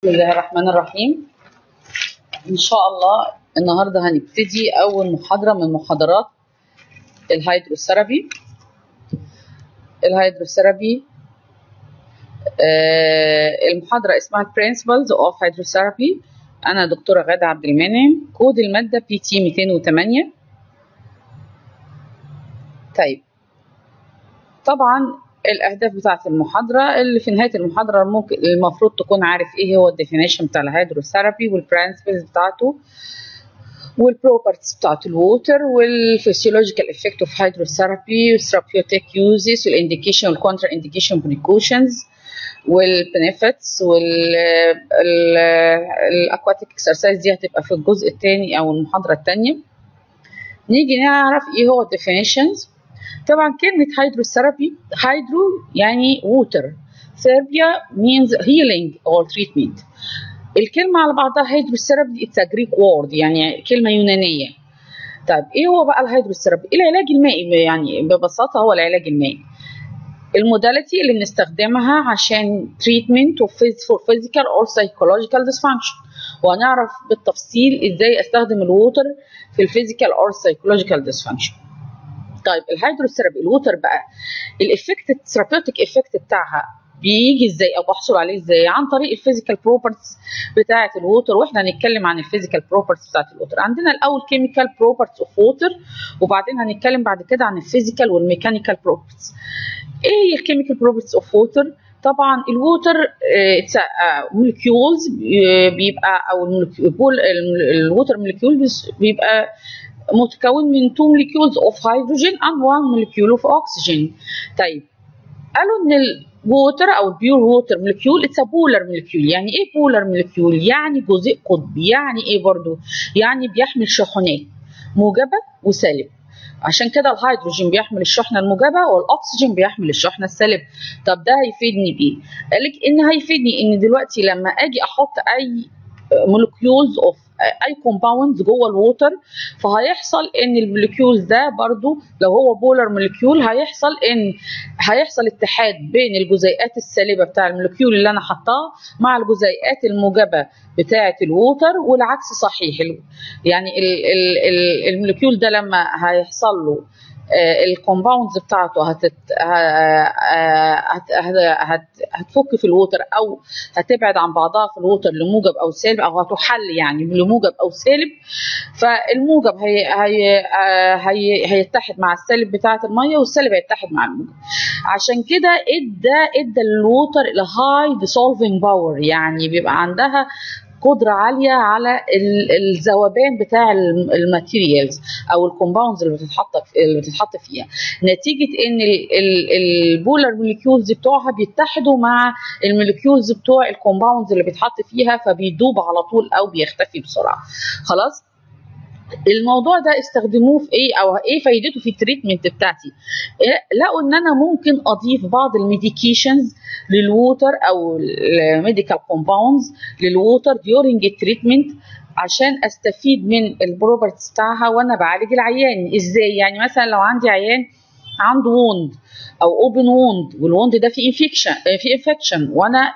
بسم الله الرحمن الرحيم إن شاء الله النهاردة هنبتدي أول محاضرة من محاضرات الهيدروثيرابي الهيدروثيرابي آه المحاضرة اسمها Principles of Hydrotherapy أنا دكتورة غادة عبد المنعم كود المادة بي تي 208 طيب طبعا الاهداف بتاعه المحاضره اللي في نهايه المحاضره ممكن المفروض تكون عارف ايه هو الديفينيشن بتاع الهيدروثيرابي والبرنسبلز بتاعته والبروبرتيز بتاعت الووتر والفسيولوجيكال افكت اوف هيدروثيرابي والثيرابيوتيك يوزز والانديكيشن والكونترا انديكيشن بريكوشنز والبنفيتس والاكواتيك اكسرسايز دي هتبقى في الجزء الثاني او المحاضره الثانيه نيجي نعرف ايه هو الديفينيشنز طبعا كلمة هيدروثيرابي هيدرو يعني ووتر ثيرابيا means healing or treatment الكلمة على بعضها هيدروثيرابي it's a Greek word يعني كلمة يونانية طيب ايه هو بقى الهيدروثيرابي العلاج المائي يعني ببساطة هو العلاج المائي الموداليتي اللي بنستخدمها عشان treatment for physical or psychological dysfunction وهنعرف بالتفصيل ازاي استخدم الووتر في الفيزيكال or psychological dysfunction طيب الهيدروثيرابي الووتر بقى الافكت الثيرابيوتيك افكت بتاعها بيجي ازاي او بحصل عليه ازاي عن طريق الفيزيكال بروبرتيز بتاعه الووتر واحنا هنتكلم عن الفيزيكال بروبرتيز بتاعه الووتر عندنا الاول كيميكال بروبرتيز اوف ووتر وبعدين هنتكلم بعد كده عن الفيزيكال والميكانيكال بروبرتيز ايه هي الكيميكال بروبرتيز اوف ووتر طبعا الووتر مولكيولز بيبقى او الووتر مولكيول بيبقى متكون من 2 molecules of hydrogen and 1 molecule of oxygen طيب قالوا ان الووتر او البيور ووتر مولكيول اتس بولر مولكيول يعني ايه بولر مولكيول يعني جزيء قطبي يعني ايه برضو يعني بيحمل شحنات موجبه وسالبه عشان كده الهيدروجين بيحمل الشحنه الموجبه والاكسجين بيحمل الشحنه السالبه طب ده هيفيدني بايه قالك ان هيفيدني ان دلوقتي لما اجي احط اي مولكيولز اوف اي كومباوندز جوه الووتر فهيحصل ان المولكيولز ده برضو لو هو بولر مولكيول هيحصل ان هيحصل اتحاد بين الجزيئات السالبه بتاع المولكيول اللي انا حطاه مع الجزيئات الموجبه بتاعه الووتر والعكس صحيح يعني المولكيول ده لما هيحصل له الكومباوندز بتاعته هتت... هت... هت... هتفك في الووتر او هتبعد عن بعضها في الووتر لموجب او سالب او هتحل يعني لموجب او سالب فالموجب هي... هي... هي... هيتحد مع السالب بتاعه الميه والسالب هيتحد مع الموجب عشان كده ادى ادى الووتر الهاي ديسولفينج باور يعني بيبقى عندها قدره عاليه على الذوبان بتاع الماتيريالز او الكومباوندز اللي بتتحط اللي بتتحط فيها نتيجه ان البولر موليكيولز بتوعها بيتحدوا مع الموليكيولز بتوع الكومباوندز اللي بيتحط فيها فبيدوب على طول او بيختفي بسرعه خلاص الموضوع ده استخدموه في ايه او ايه فايدته في التريتمنت بتاعتي لقوا ان انا ممكن اضيف بعض الميديكيشنز للووتر او الميديكال كومباوندز للووتر ديورنج التريتمنت عشان استفيد من البروبرتيز بتاعها وانا بعالج العيان ازاي يعني مثلا لو عندي عيان عنده ووند او اوبن ووند والووند ده فيه انفكشن فيه انفكشن وانا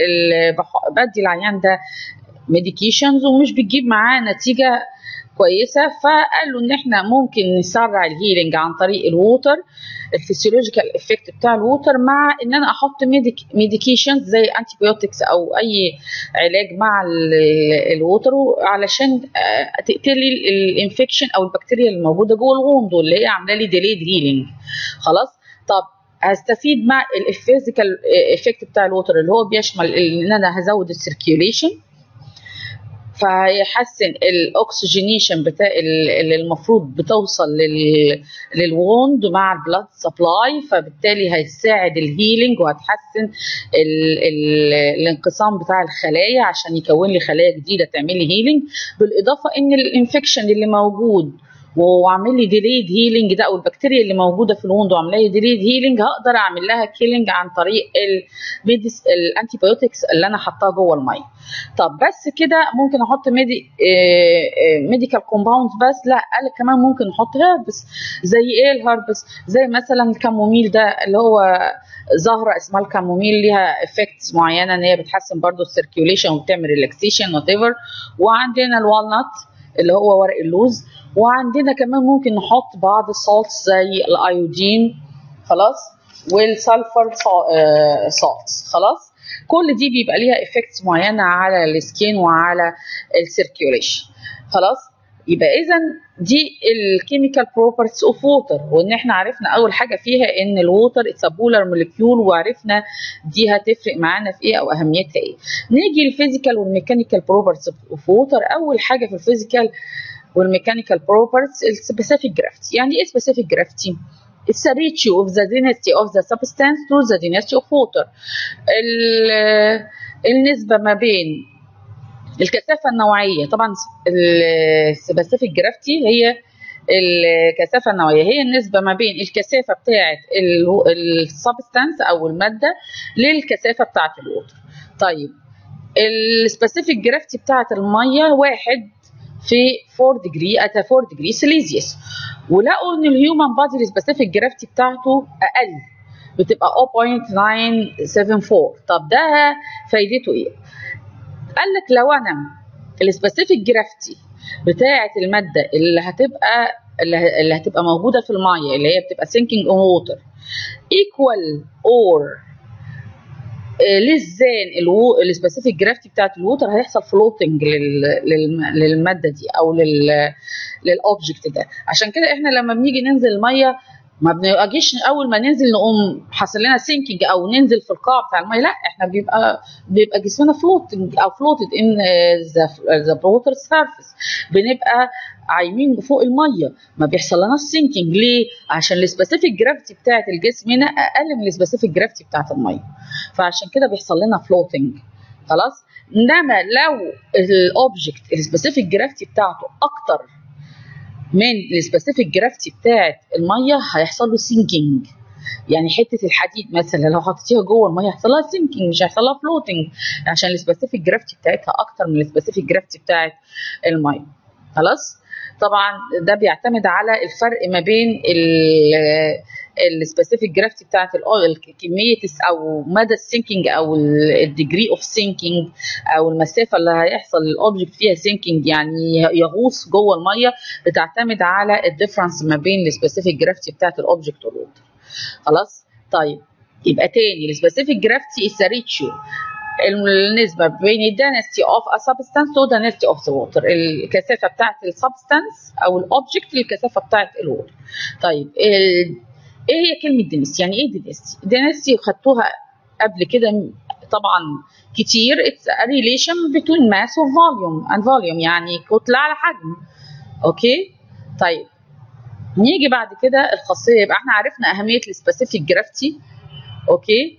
بدي العيان ده ميديكيشنز ومش بتجيب معاه نتيجه كويسه فقالوا ان احنا ممكن نسرع الهيلينج عن طريق الووتر الفسيولوجيكال افكت بتاع الووتر مع ان انا احط ميديكيشنز زي انتي بيوتكس او اي علاج مع الووتر علشان تقتلي الانفكشن او البكتيريا الموجوده جوه الووند اللي هي عامله لي ديليد هيلينج خلاص طب هستفيد مع الفيزيكال افكت بتاع الووتر اللي هو بيشمل ان انا هزود السيركيوليشن فهيحسن الاكسجينيشن بتاع اللي المفروض بتوصل لل للووند مع البلاد سبلاي فبالتالي هيساعد الهيلينج وهتحسن ال ال الانقسام بتاع الخلايا عشان يكون لي خلايا جديده تعمل لي هيلينج بالاضافه ان الانفكشن اللي موجود وعامل لي ديليد هيلينج ده او البكتيريا اللي موجوده في الوند وعامله لي ديليد هيلينج هقدر اعمل لها كيلينج عن طريق الميديس الانتي بايوتكس اللي انا حطاها جوه الميه طب بس كده ممكن احط ميدي ميديكال كومباوند بس لا قال كمان ممكن احط هربس زي ايه الهربس زي مثلا الكاموميل ده اللي هو زهره اسمها الكاموميل ليها افكتس معينه ان هي بتحسن برضو السيركيوليشن وبتعمل ريلاكسيشن وات ايفر وعندنا الوالنت اللي هو ورق اللوز وعندنا كمان ممكن نحط بعض السالتس زي الايودين خلاص والسلفر سالتس خلاص كل دي بيبقى ليها افكتس معينه على السكين وعلى السيركيوليشن خلاص يبقى اذا دي الكيميكال بروبرتيز اوف ووتر وان احنا عرفنا اول حاجه فيها ان الووتر اتس بولار موليكيول وعرفنا دي هتفرق معانا في ايه او اهميتها ايه نيجي الفيزيكال والميكانيكال بروبرتيز اوف ووتر اول حاجه في الفيزيكال والميكانيكال بروبرتيز السبيسيفيك جرافيتي يعني ايه سبيسيفيك جرافيتي It's a ratio of the density of the substance to the density of water. النسبة ما بين الكثافة النوعية طبعا السبيسيفيك جرافتي هي الكثافة النوعية هي النسبة ما بين الكثافة بتاعة السبستانس أو المادة للكثافة بتاعة الوتر. طيب السبيسيفيك جرافتي بتاعة المية واحد في 4 ديجري ات 4 ديجري سيليزيوس ولقوا ان الهيومن بادي السبيسيفيك جرافتي بتاعته اقل بتبقى 0.974 طب ده فايدته ايه؟ قال لك لو انا السبيسيفيك جرافتي بتاعه الماده اللي هتبقى اللي هتبقى موجوده في الميه اللي هي بتبقى sinking on water equal or للزان السبيسيفيك جرافتي بتاعت الووتر هيحصل فلوتنج للماده دي او للاوبجكت ده عشان كده احنا لما بنيجي ننزل الميه ما بنجيش اول ما ننزل نقوم حاصل لنا سينكينج او ننزل في القاع بتاع الميه لا احنا بيبقى بيبقى جسمنا فلوتنج او فلوتد ان ذا ووتر سيرفيس بنبقى عايمين فوق الميه ما بيحصل لناش سينكينج ليه؟ عشان السبيسيفيك جرافيتي بتاعت الجسم هنا اقل من السبيسيفيك جرافيتي بتاعت الميه فعشان كده بيحصل لنا فلوتنج خلاص انما لو الاوبجكت السبيسيفيك جرافيتي بتاعته اكتر من السبيسيفيك جرافيتي بتاعت الميه هيحصل له سينكينج يعني حته الحديد مثلا لو حطيتيها جوه الميه هيحصل لها سينكينج مش هيحصل لها فلوتنج عشان السبيسيفيك جرافيتي بتاعتها اكتر من السبيسيفيك جرافيتي بتاعت الميه خلاص طبعا ده بيعتمد على الفرق ما بين السبيسيفيك جرافيتي بتاعت كميه او مدى السينكينج او الديجري اوف سينكينج او المسافه اللي هيحصل للاوبجكت فيها سينكينج يعني يغوص جوه الميه بتعتمد على الديفرنس ما بين السبيسيفيك جرافيتي بتاعت الاوبجكت والووتر خلاص طيب يبقى تاني السبيسيفيك جرافيتي از ريتشيو النسبة بين الدانستي اوف ا سبستانس و دانستي اوف ذا ووتر الكثافة بتاعت السبستانس او الاوبجكت للكثافة بتاعت الووتر طيب ال... ايه هي كلمة دينستي؟ يعني ايه دينستي؟ دينستي خدتوها قبل كده طبعا كتير اتس ا ريليشن بين ماس وفوليوم اند فوليوم يعني كتلة على حجم اوكي؟ طيب نيجي بعد كده الخاصية يبقى احنا عرفنا أهمية السبيسيفيك جرافتي اوكي؟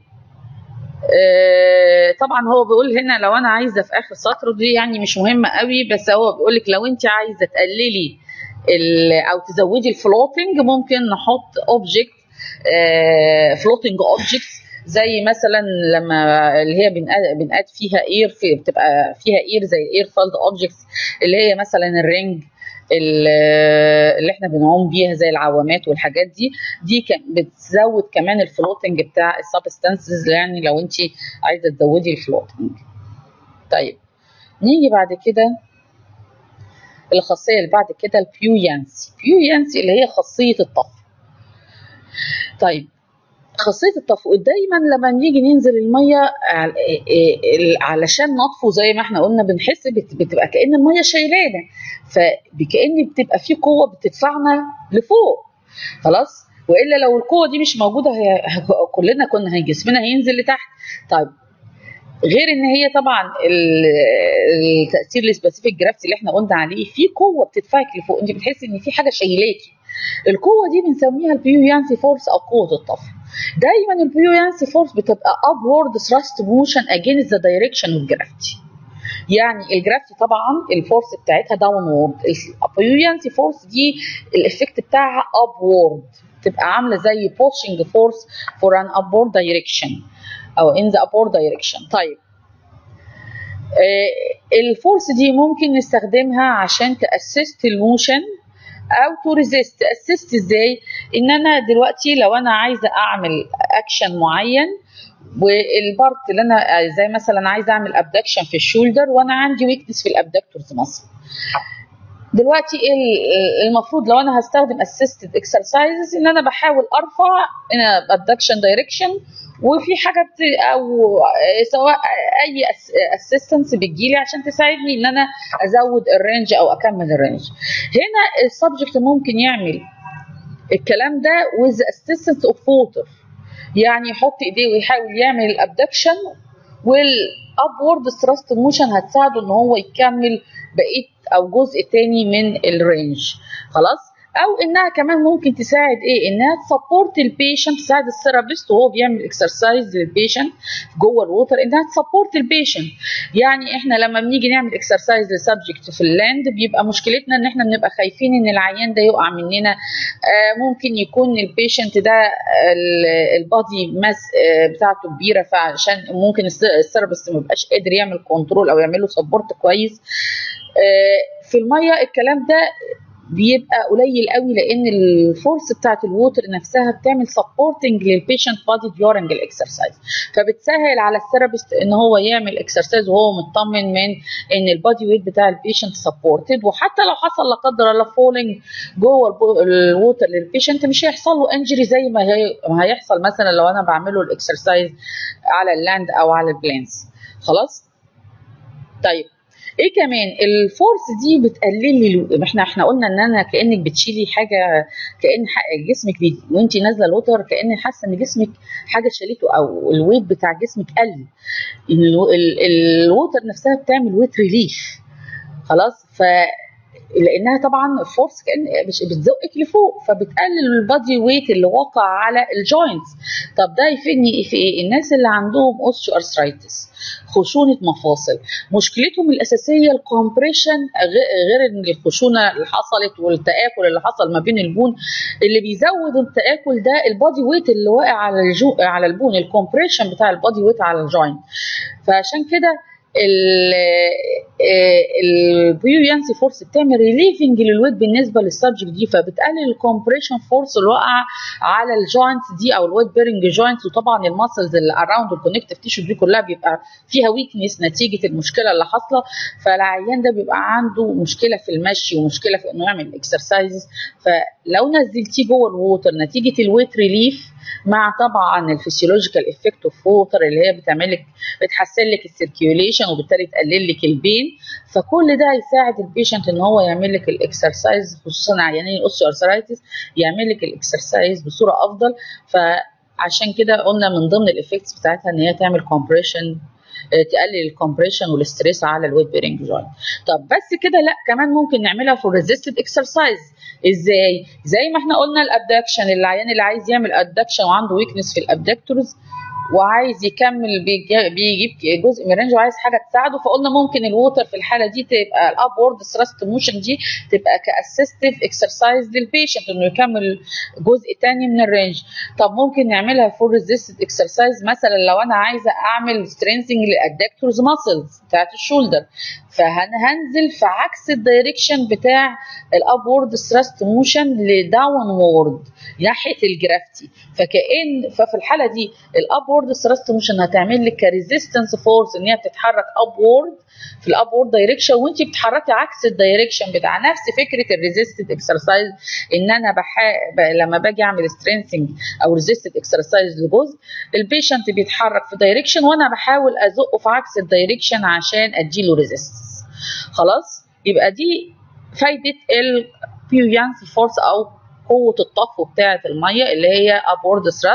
آه طبعا هو بيقول هنا لو انا عايزه في اخر سطر دي يعني مش مهمه قوي بس هو بيقول لك لو انت عايزه تقللي او تزودي الفلوتنج ممكن نحط اوبجكت فلوتنج اوبجكت زي مثلا لما اللي هي بنقاد فيها اير في بتبقى فيها اير زي اير فيلد اوبجكتس اللي هي مثلا الرينج اللي احنا بنعوم بيها زي العوامات والحاجات دي دي بتزود كمان الفلوتنج بتاع السبستانسز يعني لو انت عايزه تزودي الفلوتنج طيب نيجي بعد كده الخاصيه اللي بعد كده البيويانسي بيويانسي اللي هي خاصيه الطفو طيب خاصيه الطفو دايما لما نيجي ننزل الميه علشان نطفو زي ما احنا قلنا بنحس بتبقى كان الميه شايلانا فكأن بتبقى في قوه بتدفعنا لفوق خلاص والا لو القوه دي مش موجوده هي كلنا كنا جسمنا هينزل لتحت طيب غير ان هي طبعا التاثير السبيسيفيك جرافيتي اللي احنا قلنا عليه في قوه بتدفعك لفوق انت بتحسي ان في حاجه شايلاكي القوه دي بنسميها البيويانسي فورس او قوه الطفو دايما البيويانسي فورس بتبقى upward thrust motion against the direction of gravity يعني الجرافيتي طبعا الفورس بتاعتها داونورد البيوينسي فورس دي الافكت بتاعها ابورد تبقى عامله زي بوشنج فورس فور ان ابورد دايركشن او ان ذا ابورد دايركشن طيب آه الفورس دي ممكن نستخدمها عشان تاسست الموشن او تو ريزيست اسيست ازاي ان انا دلوقتي لو انا عايزه اعمل اكشن معين والبارت اللي انا زي مثلا عايزه اعمل ابدكشن في الشولدر وانا عندي ويكنس في الابدكتورز مثلا دلوقتي ايه المفروض لو انا هستخدم اسيستد اكسرسايزز ان انا بحاول ارفع ان ابدكشن دايركشن وفي حاجه بت... او سواء اي اسيستنس بتجيلي عشان تساعدني ان انا ازود الرينج او اكمل الرينج هنا السبجكت ممكن يعمل الكلام ده with assistance of water يعني يحط ايديه ويحاول يعمل الابدكشن والابورد ثراست موشن هتساعده ان هو يكمل بقيه او جزء تاني من الرينج خلاص او انها كمان ممكن تساعد ايه انها تسبورت البيشنت تساعد الثيرابيست وهو بيعمل اكسرسايز للبيشنت جوه الووتر انها تسبورت البيشنت يعني احنا لما بنيجي نعمل اكسرسايز لسبجكت في اللاند بيبقى مشكلتنا ان احنا بنبقى خايفين ان العيان ده يقع مننا آه ممكن يكون البيشنت ده البادي ماس آه بتاعته كبيره فعشان ممكن الثيرابيست ما يبقاش قادر يعمل كنترول او يعمل له سبورت كويس آه في الميه الكلام ده بيبقى قليل قوي لان الفورس بتاعت الووتر نفسها بتعمل سبورتنج للبيشنت بادي ديورنج الاكسرسايز فبتسهل على الثيرابيست ان هو يعمل اكسرسايز وهو مطمن من ان البادي ويت بتاع البيشنت سبورتد وحتى لو حصل لا قدر الله فولنج جوه الووتر للبيشنت مش هيحصل له انجري زي ما, هي ما هيحصل مثلا لو انا بعمله الاكسرسايز على اللاند او على البلانس خلاص طيب ايه كمان الفورس دي بتقلل لي احنا احنا قلنا ان انا كانك بتشيلي حاجه كان جسمك بي... وانت نازله الوتر كان حاسه ان جسمك حاجه شالته او الويت بتاع جسمك قل الووتر نفسها بتعمل ويت ريليف خلاص ف لانها طبعا فورس كان بتزقك لفوق فبتقلل البادي ويت اللي واقع على الجوينتس طب ده يفيدني في ايه الناس اللي عندهم اوستيو ارثرايتس خشونه مفاصل مشكلتهم الاساسيه الكومبريشن غير ان الخشونه اللي حصلت والتاكل اللي حصل ما بين البون اللي بيزود التاكل ده البادي ويت اللي واقع على الجو على البون الكومبريشن بتاع البادي ويت على الجوينت فعشان كده البيويانسي فورس بتعمل ريليفنج للويت بالنسبه للسبجكت دي فبتقلل الكومبريشن فورس اللي واقعه على الجوينتس دي او الويت بيرنج جوينتس وطبعا الماسلز اللي اراوند الكونكتيف تيشو دي كلها بيبقى فيها ويكنس نتيجه المشكله اللي حاصله فالعيان ده بيبقى عنده مشكله في المشي ومشكله في انه يعمل اكسرسايزز فلو نزلتيه جوه الووتر نتيجه الويت ريليف مع طبعا الفسيولوجيكال افكت اوف ووتر اللي هي بتعمل لك بتحسن لك السيركيوليشن وبالتالي تقلل لك البين فكل ده هيساعد البيشنت ان هو يعمل لك الاكسرسايز خصوصا عيانين الاوستيو ارثرايتس يعمل لك الاكسرسايز بصوره افضل فعشان كده قلنا من ضمن الافكتس بتاعتها ان هي تعمل كومبريشن تقلل الكومبريشن والستريس على الويت بيرنج جوينت طب بس كده لا كمان ممكن نعملها فور ريزيستد اكسرسايز ازاي زي ما احنا قلنا الابدكشن العيان اللي عايز يعمل ادكشن وعنده ويكنس في الابدكتورز وعايز يكمل بيجيب جزء من الرينج وعايز حاجه تساعده فقلنا ممكن الووتر في الحاله دي تبقى الابورد ثراست موشن دي تبقى كاسيستيف اكسرسايز للبيشنت انه يكمل جزء تاني من الرينج طب ممكن نعملها فور ريزيستد اكسرسايز مثلا لو انا عايزه اعمل سترينثنج للادكتورز ماسلز بتاعت الشولدر فهنزل في عكس الدايركشن بتاع الابورد ثراست موشن لداون وورد ناحيه الجرافتي فكأن ففي الحاله دي الابورد ثراست موشن هتعمل لك كريزيستنس فورس ان هي بتتحرك ابورد في الابورد دايركشن وانت بتتحركي عكس الدايركشن بتاع نفس فكره الريزيستد اكسرسايز ان انا بح... ب... لما باجي اعمل سترينثنج او ريزيستد اكسرسايز لجزء البيشنت بيتحرك في دايركشن وانا بحاول ازقه في عكس الدايركشن عشان اديله ريزيستنس خلاص يبقى دي فايده البيويانسي فورس او قوه الطفو بتاعه الميه اللي هي ابورد ثراست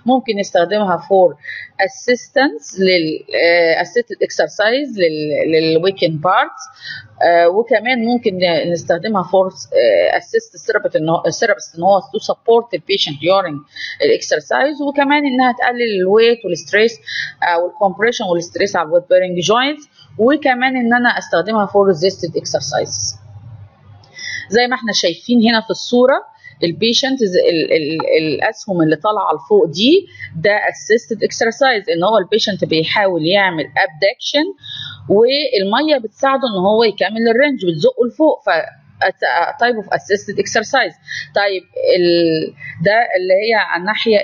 ممكن نستخدمها فور اسيستنس لل اسيستد اكسرسايز للويكند بارتس وكمان ممكن نستخدمها فور اسيست الثيرابيست ان هو تو سبورت البيشنت during الاكسرسايز وكمان انها تقلل الويت والستريس او الكومبريشن والستريس على الويت بيرنج جوينتس وكمان ان انا استخدمها فور ريزيستد اكسرسايز زي ما احنا شايفين هنا في الصوره البيشنت الاسهم اللي طالعه لفوق دي ده اسيستد اكسرسايز ان هو البيشنت بيحاول يعمل ابدكشن والميه بتساعده ان هو يكمل الرينج بتزقه لفوق ف تايب اوف اسيستد اكسرسايز طيب ال... ده اللي هي على الناحيه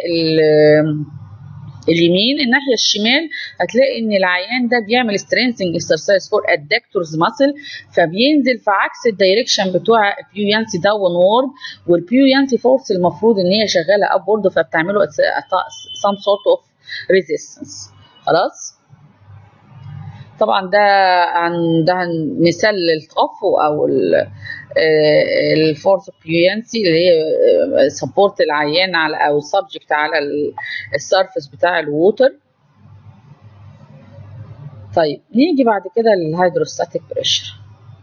اليمين الناحيه الشمال هتلاقي ان العيان ده بيعمل سترينثنج اكسرسايز فور ادكتورز ماسل فبينزل في عكس الدايركشن بتوع البيويانتي داون وورد والبيويانتي فورس المفروض ان هي شغاله اب وورد فبتعمله سام سورت اوف ريزيستنس خلاص طبعا ده عن ده مثال للتقف او الفورس بيوينسي اللي هي سبورت العيان على او السبجكت على السيرفس بتاع الووتر طيب نيجي بعد كده للهيدروستاتيك بريشر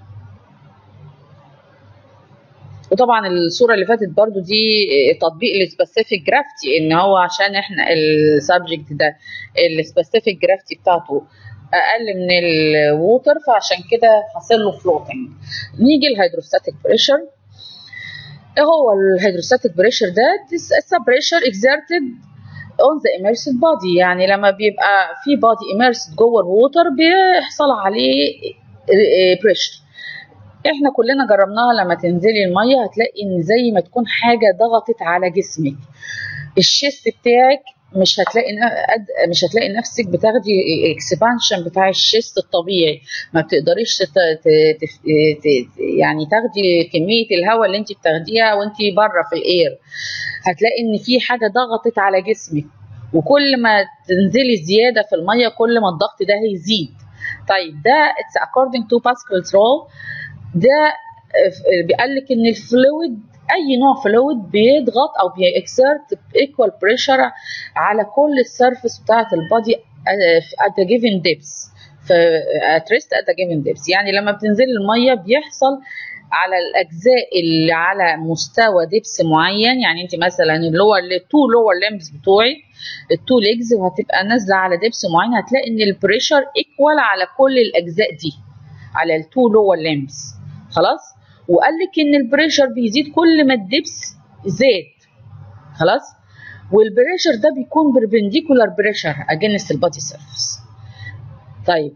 وطبعا الصوره اللي فاتت برضو دي تطبيق السبيسيفيك جرافتي ان هو عشان احنا السبجكت ده السبيسيفيك جرافتي بتاعته اقل من الووتر فعشان كده حاصل له فلوتنج نيجي الهيدروستاتيك بريشر ايه هو الهيدروستاتيك بريشر ده this is a pressure exerted on the immersed body يعني لما بيبقى في body immersed جوه الووتر بيحصل عليه بريشر احنا كلنا جربناها لما تنزلي الميه هتلاقي ان زي ما تكون حاجه ضغطت على جسمك الشيست بتاعك مش هتلاقي مش هتلاقي نفسك بتاخدي الاكسبانشن بتاع الشيست الطبيعي ما بتقدريش تت... تت... يعني تاخدي كميه الهواء اللي انت بتاخديها وانت بره في الاير هتلاقي ان في حاجه ضغطت على جسمك وكل ما تنزلي زياده في الميه كل ما الضغط ده هيزيد طيب ده اتس according to Pascal's law ده بيقال لك ان الفلويد اي نوع فلويد بيضغط او بيكسرت ايكوال بريشر على كل السيرفيس بتاعه البادي at a given depth ف at rest at a given depth يعني لما بتنزلي الميه بيحصل على الاجزاء اللي على مستوى دبس معين يعني انت مثلا اللور التو لور ليمبس بتوعي التو ليجز وهتبقى نازله على دبس معين هتلاقي ان البريشر ايكوال على كل الاجزاء دي على التو لور ليمبس خلاص وقال لك ان البريشر بيزيد كل ما الدبس زاد خلاص والبريشر ده بيكون بربنديكولار بريشر اجينست البادي سيرفيس طيب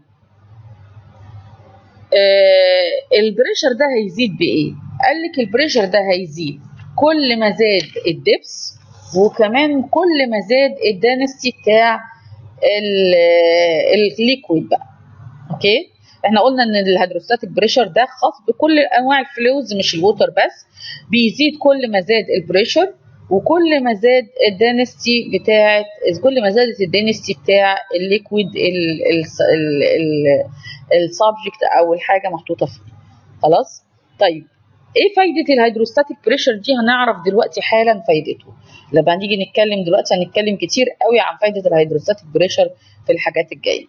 آه البريشر ده هيزيد بايه قال لك البريشر ده هيزيد كل ما زاد الدبس وكمان كل ما زاد الدانستي بتاع الليكويد بقى اوكي احنا قلنا ان الهيدروستاتيك بريشر ده خاص بكل انواع الفلويدز مش الووتر بس بيزيد كل ما زاد البريشر وكل ما زاد الدنستي بتاعت كل ما زادت الدنستي بتاع الليكويد السبجكت او الحاجه محطوطه فيه خلاص طيب ايه فايده الهيدروستاتيك بريشر دي هنعرف دلوقتي حالا فايدته لما نيجي نتكلم دلوقتي هنتكلم كتير قوي عن فايده الهيدروستاتيك بريشر في الحاجات الجايه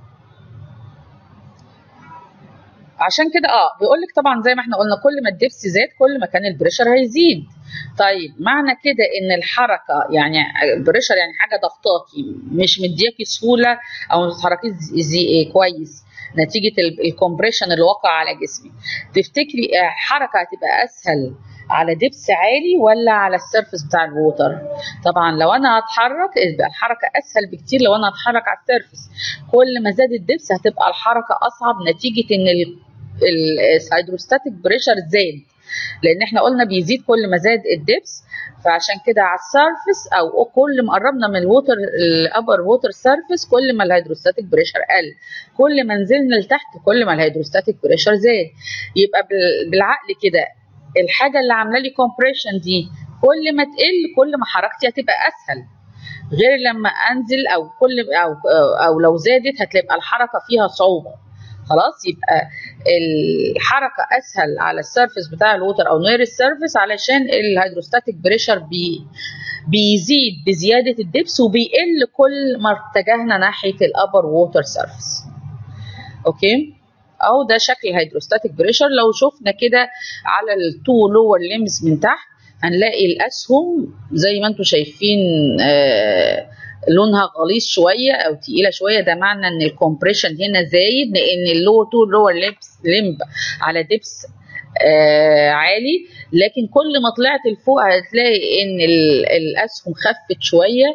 عشان كده اه بيقول لك طبعا زي ما احنا قلنا كل ما الدبس زاد كل ما كان البريشر هيزيد طيب معنى كده ان الحركه يعني بريشر يعني حاجه ضغطاكي مش مدياكي سهوله او ما بتتحركيش زي كويس نتيجه الكومبريشن اللي وقع على جسمي تفتكري الحركه هتبقى اسهل على دبس عالي ولا على السيرفس بتاع الووتر طبعا لو انا هتحرك يبقى الحركه اسهل بكتير لو انا هتحرك على السيرفس كل ما زاد الدبس هتبقى الحركه اصعب نتيجه ان الهيدروستاتيك بريشر زاد لان احنا قلنا بيزيد كل ما زاد الدبس فعشان كده على السيرفس او كل ما قربنا من الووتر الابر ووتر سيرفس كل ما الهيدروستاتيك بريشر قل كل ما نزلنا لتحت كل ما الهيدروستاتيك بريشر زاد يبقى بالعقل كده الحاجه اللي عامله لي كومبريشن دي كل ما تقل كل ما حركتي هتبقى اسهل غير لما انزل او كل او او لو زادت هتبقى الحركه فيها صعوبه خلاص يبقى الحركه اسهل على السيرفس بتاع الووتر او نير السيرفس علشان الهيدروستاتيك بريشر بي بيزيد بزياده الدبس وبيقل كل ما اتجهنا ناحيه الابر ووتر سيرفيس اوكي اهو ده شكل الهيدروستاتيك بريشر لو شفنا كده على التو لور ليمز من تحت هنلاقي الاسهم زي ما انتم شايفين آه لونها غليظ شويه او تقيله شويه ده معنى ان الكومبريشن هنا زايد لان اللو تو لور لمب على دبس آه عالي لكن كل ما طلعت لفوق هتلاقي ان الاسهم خفت شويه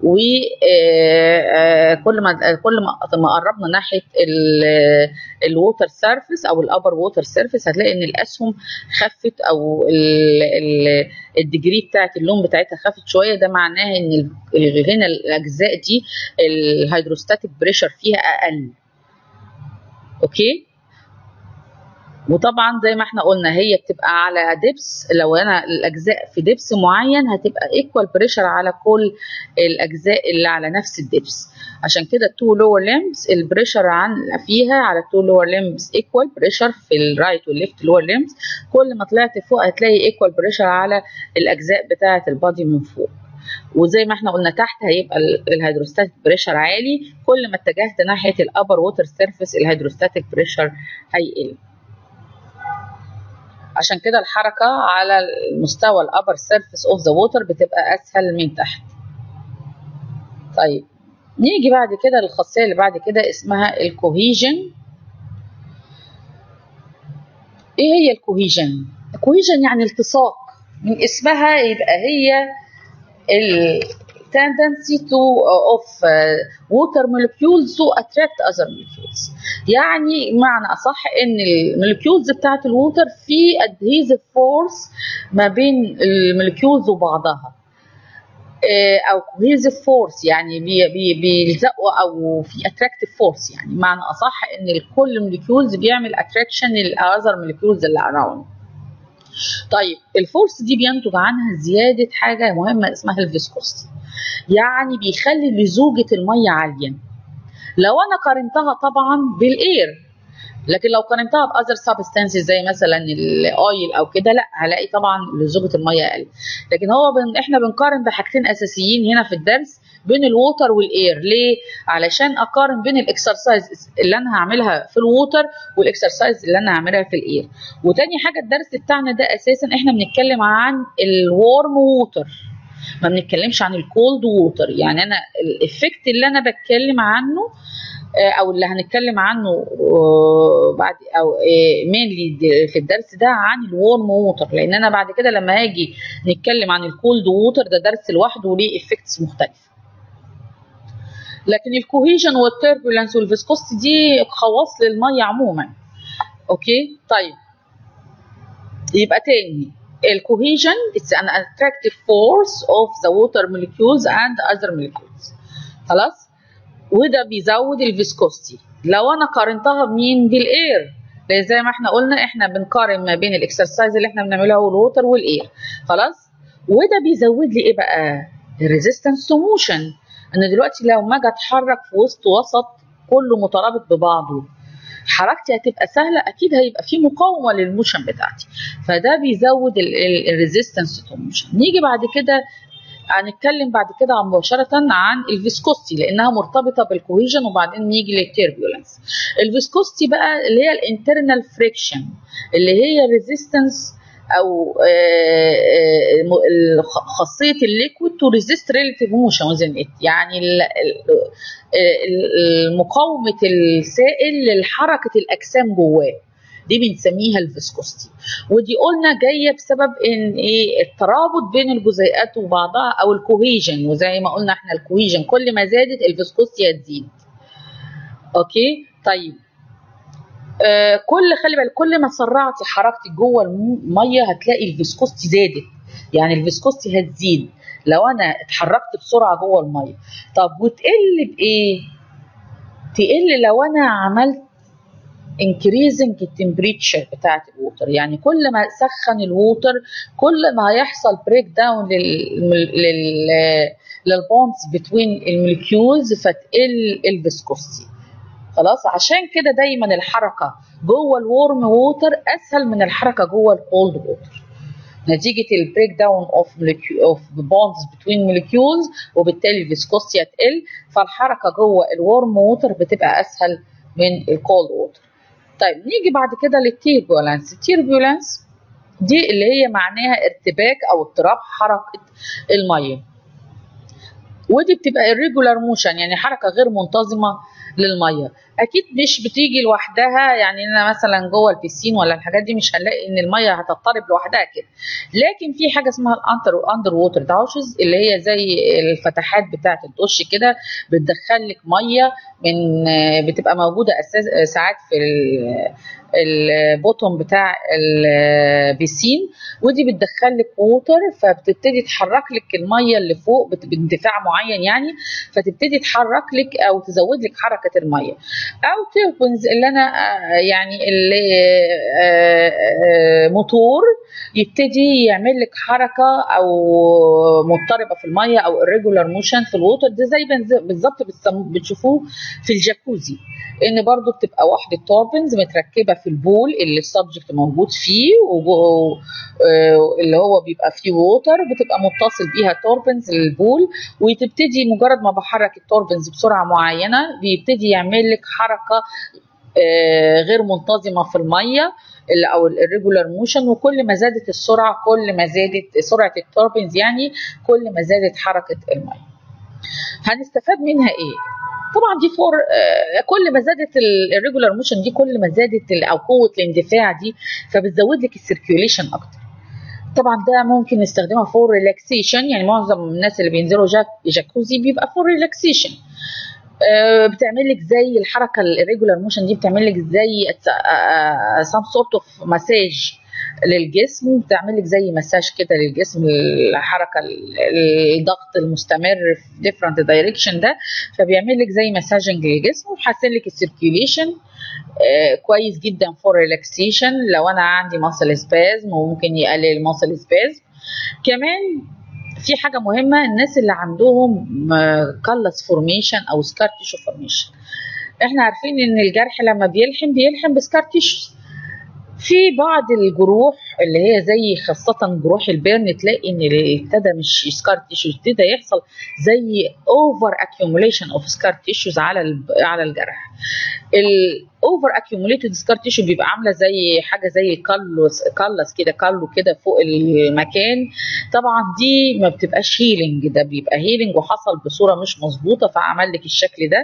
وكل ما كل ما قربنا ناحيه الووتر سيرفيس او الابر ووتر سيرفيس هتلاقي ان الاسهم خفت او الديجري بتاعت اللون بتاعتها خفت شويه ده معناه ان هنا الاجزاء دي الهيدروستاتيك بريشر فيها اقل اوكي وطبعا زي ما احنا قلنا هي بتبقى على دبس لو انا الاجزاء في دبس معين هتبقى ايكوال بريشر على كل الاجزاء اللي على نفس الدبس عشان كده التو لور ليمبس البريشر عن فيها على التو لور ليمبس ايكوال بريشر في الرايت والليفت لور ليمبس كل ما طلعت فوق هتلاقي ايكوال بريشر على الاجزاء بتاعه البادي من فوق وزي ما احنا قلنا تحت هيبقى الهيدروستاتيك بريشر عالي كل ما اتجهت ناحيه الابر ووتر سيرفيس الهيدروستاتيك بريشر هيقل عشان كده الحركة على المستوى الأبر سيرفيس أوف ذا ووتر بتبقى أسهل من تحت طيب نيجي بعد كده للخاصية اللي بعد كده اسمها الكوهيجن ايه هي الكوهيجن الكوهيجن يعني التصاق من اسمها يبقى هي ال tendency to uh, of uh, water molecules to attract other molecules يعني معنى اصح ان المولكيولز بتاعت الووتر في adhesive force ما بين المولكيولز وبعضها او cohesive force يعني بيلزقوا او في attractive force يعني معنى اصح ان كل مولكيولز بيعمل attraction للاذر مولكيولز اللي around طيب الفورس دي بينتج عنها زياده حاجه مهمه اسمها الفيسكوستي يعني بيخلي لزوجة المية عالية لو أنا قارنتها طبعا بالإير لكن لو قارنتها باذر سبستانسز زي مثلا الاويل او كده لا هلاقي طبعا لزوجه الميه اقل لكن هو بن احنا بنقارن بحاجتين اساسيين هنا في الدرس بين الووتر والاير ليه علشان اقارن بين الاكسرسايز اللي انا هعملها في الووتر والاكسرسايز اللي انا هعملها في الاير وتاني حاجه الدرس بتاعنا ده اساسا احنا بنتكلم عن الورم ووتر ما بنتكلمش عن الكولد ووتر يعني انا الافكت اللي انا بتكلم عنه او اللي هنتكلم عنه بعد او مينلي في الدرس ده عن الورم ووتر لان انا بعد كده لما هاجي نتكلم عن الكولد ووتر ده درس لوحده وليه افكتس مختلفه لكن الكوهيجن والتربولنس والفيسكوستي دي خواص للميه عموما اوكي طيب يبقى تاني الكوهيجن it's an attractive force of the water molecules and other molecules خلاص وده بيزود الفيسكوستي لو انا قارنتها بمين بالاير لان زي ما احنا قلنا احنا بنقارن ما بين الاكسرسايز اللي احنا بنعملها والووتر والاير خلاص وده بيزود لي ايه بقى الريزيستنس تو موشن ان دلوقتي لو ما اجي اتحرك في وسط وسط كله مترابط ببعضه حركتي هتبقى سهله اكيد هيبقى في مقاومه للموشن بتاعتي فده بيزود الريزيستنس تو موشن نيجي بعد كده هنتكلم بعد كده مباشرة عن الفيسكوستي لأنها مرتبطة بالكوهيجن وبعدين نيجي للتيربيولنس. الفيسكوستي بقى اللي هي الانترنال فريكشن اللي هي ريزيستنس او خاصيه الليكويد تو ريزيست ريليتيف موشن وزن ات يعني مقاومه السائل لحركه الاجسام جواه دي بنسميها الفيسكوستي ودي قلنا جايه بسبب ان ايه الترابط بين الجزيئات وبعضها او الكوهيجن وزي ما قلنا احنا الكوهيجن كل ما زادت الفيسكوستي هتزيد اوكي طيب آه كل خلي بالك كل ما سرعتي حركتك جوه الميه هتلاقي الفيسكوستي زادت يعني الفيسكوستي هتزيد لو انا اتحركت بسرعه جوه الميه طب وتقل بايه تقل لو انا عملت increasing التمبريتشر بتاعت الووتر يعني كل ما سخن الووتر كل ما هيحصل بريك داون لل لل للبونز بتوين الموليكيولز فتقل الفيسكوستي خلاص عشان كده دايما الحركه جوه الورم ووتر اسهل من الحركه جوه الكولد ووتر نتيجه البريك داون اوف اوف بوندز بتوين موليكيولز وبالتالي الفيسكوستي هتقل فالحركه جوه الورم ووتر بتبقى اسهل من الكولد ووتر طيب نيجي بعد كده للتيربولانس التيربولانس دي اللي هي معناها ارتباك او اضطراب حركه الميه ودي بتبقى irregular motion يعني حركه غير منتظمه للميه اكيد مش بتيجي لوحدها يعني انا مثلا جوه البيسين ولا الحاجات دي مش هنلاقي ان الميه هتضطرب لوحدها كده لكن في حاجه اسمها الاندر اندر ووتر داوشز اللي هي زي الفتحات بتاعه الدش كده بتدخل لك ميه من بتبقى موجوده اساس ساعات في البوتوم بتاع البيسين ودي بتدخل لك ووتر فبتبتدي تحرك لك الميه اللي فوق باندفاع معين يعني فتبتدي تحرك لك او تزود لك حركه الميه او تيربنز اللي انا يعني اللي موتور يبتدي يعمل لك حركه او مضطربه في الميه او irregular موشن في الووتر ده زي بالظبط بتشوفوه في الجاكوزي ان برضو بتبقى واحده توربنز متركبه في البول اللي السبجكت موجود فيه اللي هو بيبقى فيه ووتر بتبقى متصل بيها توربنز للبول وتبتدي مجرد ما بحرك التوربنز بسرعه معينه بيبتدي يعمل لك حركه غير منتظمه في الميه او الريجولار موشن وكل ما زادت السرعه كل ما زادت سرعه التوربنز يعني كل ما زادت حركه الميه هنستفاد منها ايه طبعا دي فور كل ما زادت الريجولار موشن دي كل ما زادت او قوه الاندفاع دي فبتزود لك السيركيوليشن اكتر طبعا ده ممكن نستخدمها فور ريلاكسيشن يعني معظم الناس اللي بينزلوا جاك جاكوزي بيبقى فور ريلاكسيشن بتعمل لك زي الحركه الريجولار موشن دي بتعمل لك زي سام سورت اوف مساج للجسم بتعمل لك زي مساج كده للجسم الحركه الضغط المستمر في ديفرنت دايركشن ده فبيعمل لك زي مساجنج للجسم وبيحسن لك السيركيوليشن آه كويس جدا فور ريلاكسيشن لو انا عندي ماسل سبازم وممكن يقلل الماسل سبازم كمان في حاجه مهمه الناس اللي عندهم كلس فورميشن او سكار تيشو فورميشن احنا عارفين ان الجرح لما بيلحم بيلحم بسكار تيشو في بعض الجروح اللي هي زي خاصة جروح البيرن تلاقي ان ابتدى مش سكار تيشوز ابتدى يحصل زي اوفر اكيوميليشن اوف سكار تيشوز على على الجرح. الاوفر اكيوميليتد سكار تيشو بيبقى عامله زي حاجه زي كالوس كالس كده كالو كده فوق المكان طبعا دي ما بتبقاش هيلينج ده بيبقى هيلينج وحصل بصوره مش مظبوطه فعمل لك الشكل ده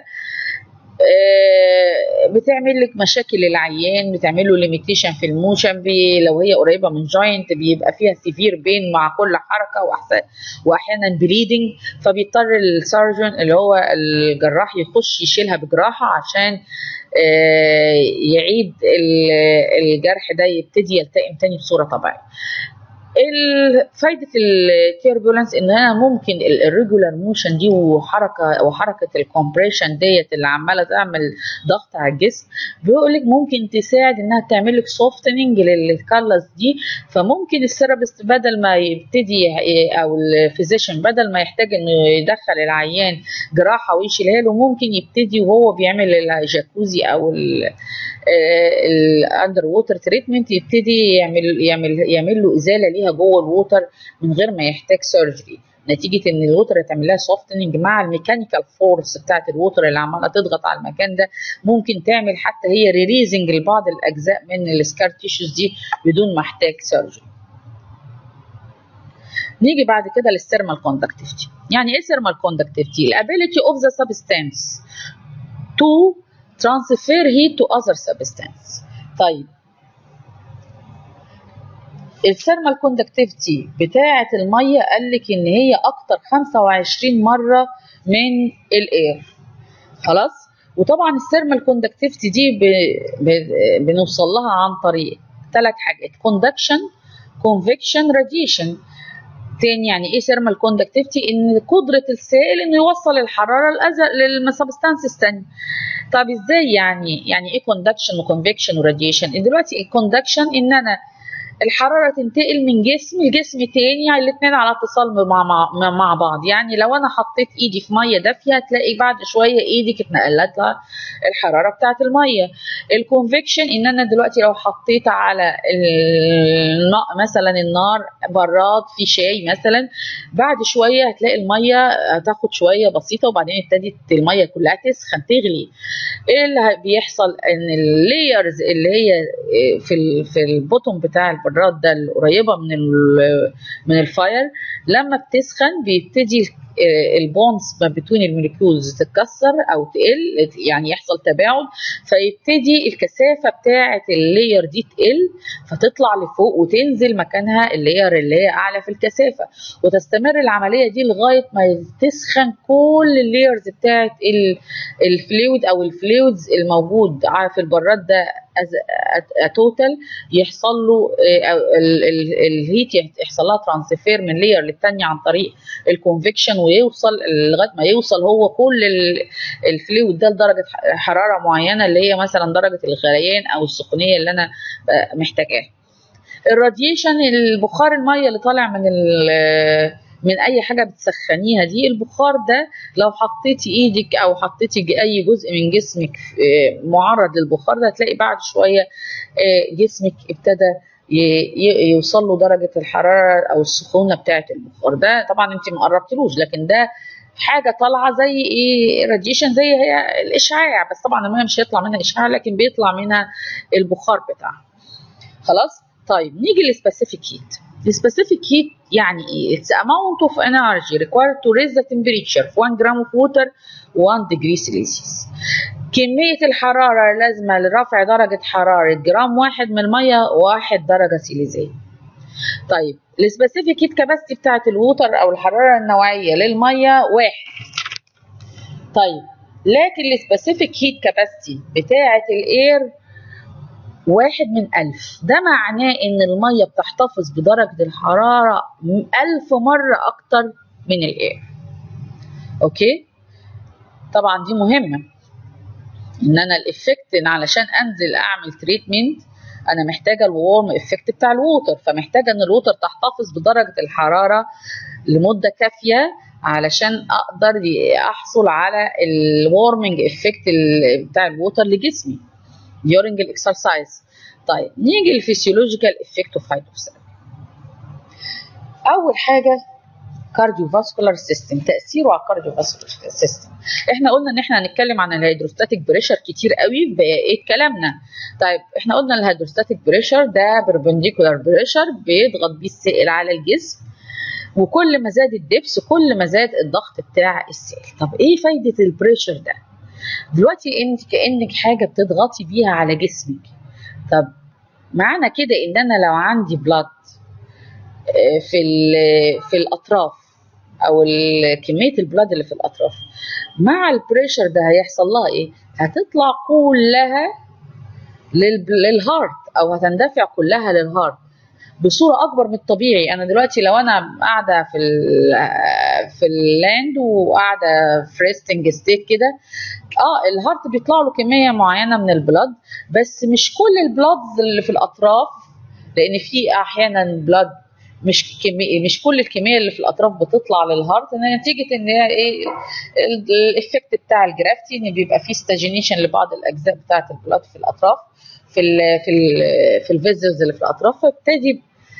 بتعمل لك مشاكل للعيان بتعمل له ليميتيشن في الموشن لو هي قريبه من جوينت بيبقى فيها سيفير بين مع كل حركه واحيانا بليدنج فبيضطر السارجون اللي هو الجراح يخش يشيلها بجراحه عشان يعيد الجرح ده يبتدي يلتئم تاني بصوره طبيعيه فايده التيربولانس انها ممكن الريجولار موشن دي وحركه وحركه الكومبريشن ديت اللي عماله تعمل ضغط على الجسم بيقول لك ممكن تساعد انها تعمل لك سوفتننج للكالس دي فممكن الثيرابيست بدل ما يبتدي او الفيزيشن بدل ما يحتاج انه يدخل العيان جراحه ويشيلها له ممكن يبتدي وهو بيعمل الجاكوزي او الاندر ووتر تريتمنت يبتدي يعمل يعمل يعمل له ازاله ليها جوه الووتر من غير ما يحتاج سيرجري نتيجه ان الووتر هتعمل لها سوفتنج مع الميكانيكال فورس بتاعت الووتر اللي عماله تضغط على المكان ده ممكن تعمل حتى هي ريليزنج لبعض الاجزاء من السكار تيشوز دي بدون ما احتاج سيرجري نيجي بعد كده للثيرمال كوندكتيفيتي يعني ايه ثيرمال كوندكتيفيتي الابيليتي اوف ذا سبستانس تو transfer heat to other substance طيب الثيرمال كوندكتيفيتي بتاعه الميه قال لك ان هي اكتر 25 مره من الاير خلاص وطبعا الثيرمال كوندكتيفيتي دي ب... ب... بنوصل لها عن طريق ثلاث حاجات كوندكشن كونفكشن راديشن تاني يعني ايه ثيرمال كوندكتيفيتي ان قدره السائل انه يوصل الحراره للسبستانس الثانيه طب ازاي يعني يعني ايه كوندكشن وكونفكشن وراديشن دلوقتي الكوندكشن ان انا الحراره تنتقل من جسم لجسم تاني يعني الاثنين على اتصال مع, مع, مع بعض يعني لو انا حطيت ايدي في ميه دافيه هتلاقي بعد شويه ايدك اتنقلت لها الحراره بتاعه الميه الكونفكشن ان انا دلوقتي لو حطيت على مثلا النار براد في شاي مثلا بعد شويه هتلاقي الميه هتاخد شويه بسيطه وبعدين ابتدت الميه كلها تسخن تغلي ايه اللي بيحصل ان اللايرز اللي هي في في البوتوم بتاع البراد ده القريبه من من الفاير لما بتسخن بيبتدي البونز ما بين الموليكيولز تتكسر او تقل يعني يحصل تباعد فيبتدي الكثافه بتاعه اللاير دي تقل فتطلع لفوق وتنزل مكانها اللاير اللي هي اعلى في الكثافه وتستمر العمليه دي لغايه ما تسخن كل اللايرز بتاعه الفلويد او الفلويدز الموجود في البراد ده توتال يحصل له الهيت يحصل لها ترانسفير من لير للثانيه عن طريق الكونفكشن ويوصل لغايه ما يوصل هو كل الفلويد ده لدرجه حراره معينه اللي هي مثلا درجه الغليان او السخونيه اللي انا محتاجاها الراديشن البخار الميه اللي طالع من من اي حاجه بتسخنيها دي البخار ده لو حطيتي ايدك او حطيتي اي جزء من جسمك معرض للبخار ده هتلاقي بعد شويه جسمك ابتدى يوصل له درجه الحراره او السخونه بتاعه البخار ده طبعا انت ما قربتلوش لكن ده حاجه طالعه زي ايه راديشن زي هي الاشعاع بس طبعا الميه مش هيطلع منها اشعاع لكن بيطلع منها البخار بتاعها خلاص طيب نيجي للسبيسيفيك هيت The specific heat يعني ايه؟ It's amount of energy required to raise the temperature of 1 gram of water 1 degree Celsius. كمية الحرارة اللازمة لرفع درجة حرارة جرام واحد من المية واحد درجة سيليزية. طيب السبيسيفيك هيت كاباسيتي بتاعت الووتر أو الحرارة النوعية للمية واحد. طيب لكن السبيسيفيك هيت كاباسيتي بتاعت الاير واحد من ألف ده معناه إن المية بتحتفظ بدرجة الحرارة ألف مرة أكتر من الإير أوكي طبعا دي مهمة إن أنا الإفكت إن علشان أنزل أعمل تريتمنت أنا محتاجة الورم إفكت بتاع الووتر فمحتاجة إن الووتر تحتفظ بدرجة الحرارة لمدة كافية علشان أقدر أحصل على الورمنج إفكت بتاع الووتر لجسمي during الاكسرسايز طيب نيجي للفسيولوجيكال افكت اوف هايدروثيرابي اول حاجه كارديوفاسكولار سيستم تاثيره على الكارديوفاسكولار سيستم احنا قلنا ان احنا هنتكلم عن الهيدروستاتيك بريشر كتير قوي بقيه كلامنا طيب احنا قلنا الهيدروستاتيك بريشر ده بربنديكولار بريشر بيضغط بيه السائل على الجسم وكل ما زاد الدبس كل ما زاد الضغط بتاع السائل طب ايه فايده البريشر ده دلوقتي انت كانك حاجه بتضغطي بيها على جسمك طب معنى كده ان انا لو عندي بلاد في في الاطراف او كميه البلاد اللي في الاطراف مع البريشر ده هيحصل لها ايه هتطلع كلها للهارت او هتندفع كلها للهارت بصوره اكبر من الطبيعي انا دلوقتي لو انا قاعده في في اللاند وقاعده في ريستنج ستيت كده اه الهارت بيطلع له كميه معينه من البلاد بس مش كل البلاد اللي في الاطراف لان في احيانا بلاد مش كمية مش كل الكميه اللي في الاطراف بتطلع للهارت نتيجه ان هي ايه الايفكت بتاع الجرافتي ان بيبقى في ستاجينيشن لبعض الاجزاء بتاعه البلاد في الاطراف في ال في ال في الفيزلز اللي في الاطراف فابتدي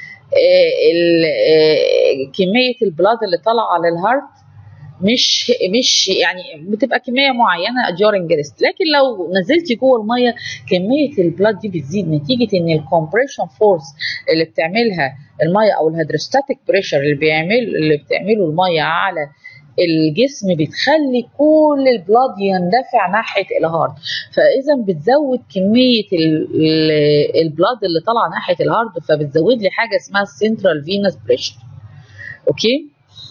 كميه البلاد اللي طالعه للهارت مش مش يعني بتبقى كميه معينه during ريست لكن لو نزلتي جوه الميه كميه البلاد دي بتزيد نتيجه ان الكومبريشن فورس اللي بتعملها الميه او الهيدروستاتيك بريشر اللي بيعمل اللي بتعمله الميه على الجسم بتخلي كل البلاد يندفع ناحيه الهارت فاذا بتزود كميه البلاد اللي طالعه ناحيه الهارت فبتزود لي حاجه اسمها السنترال فينس بريشر اوكي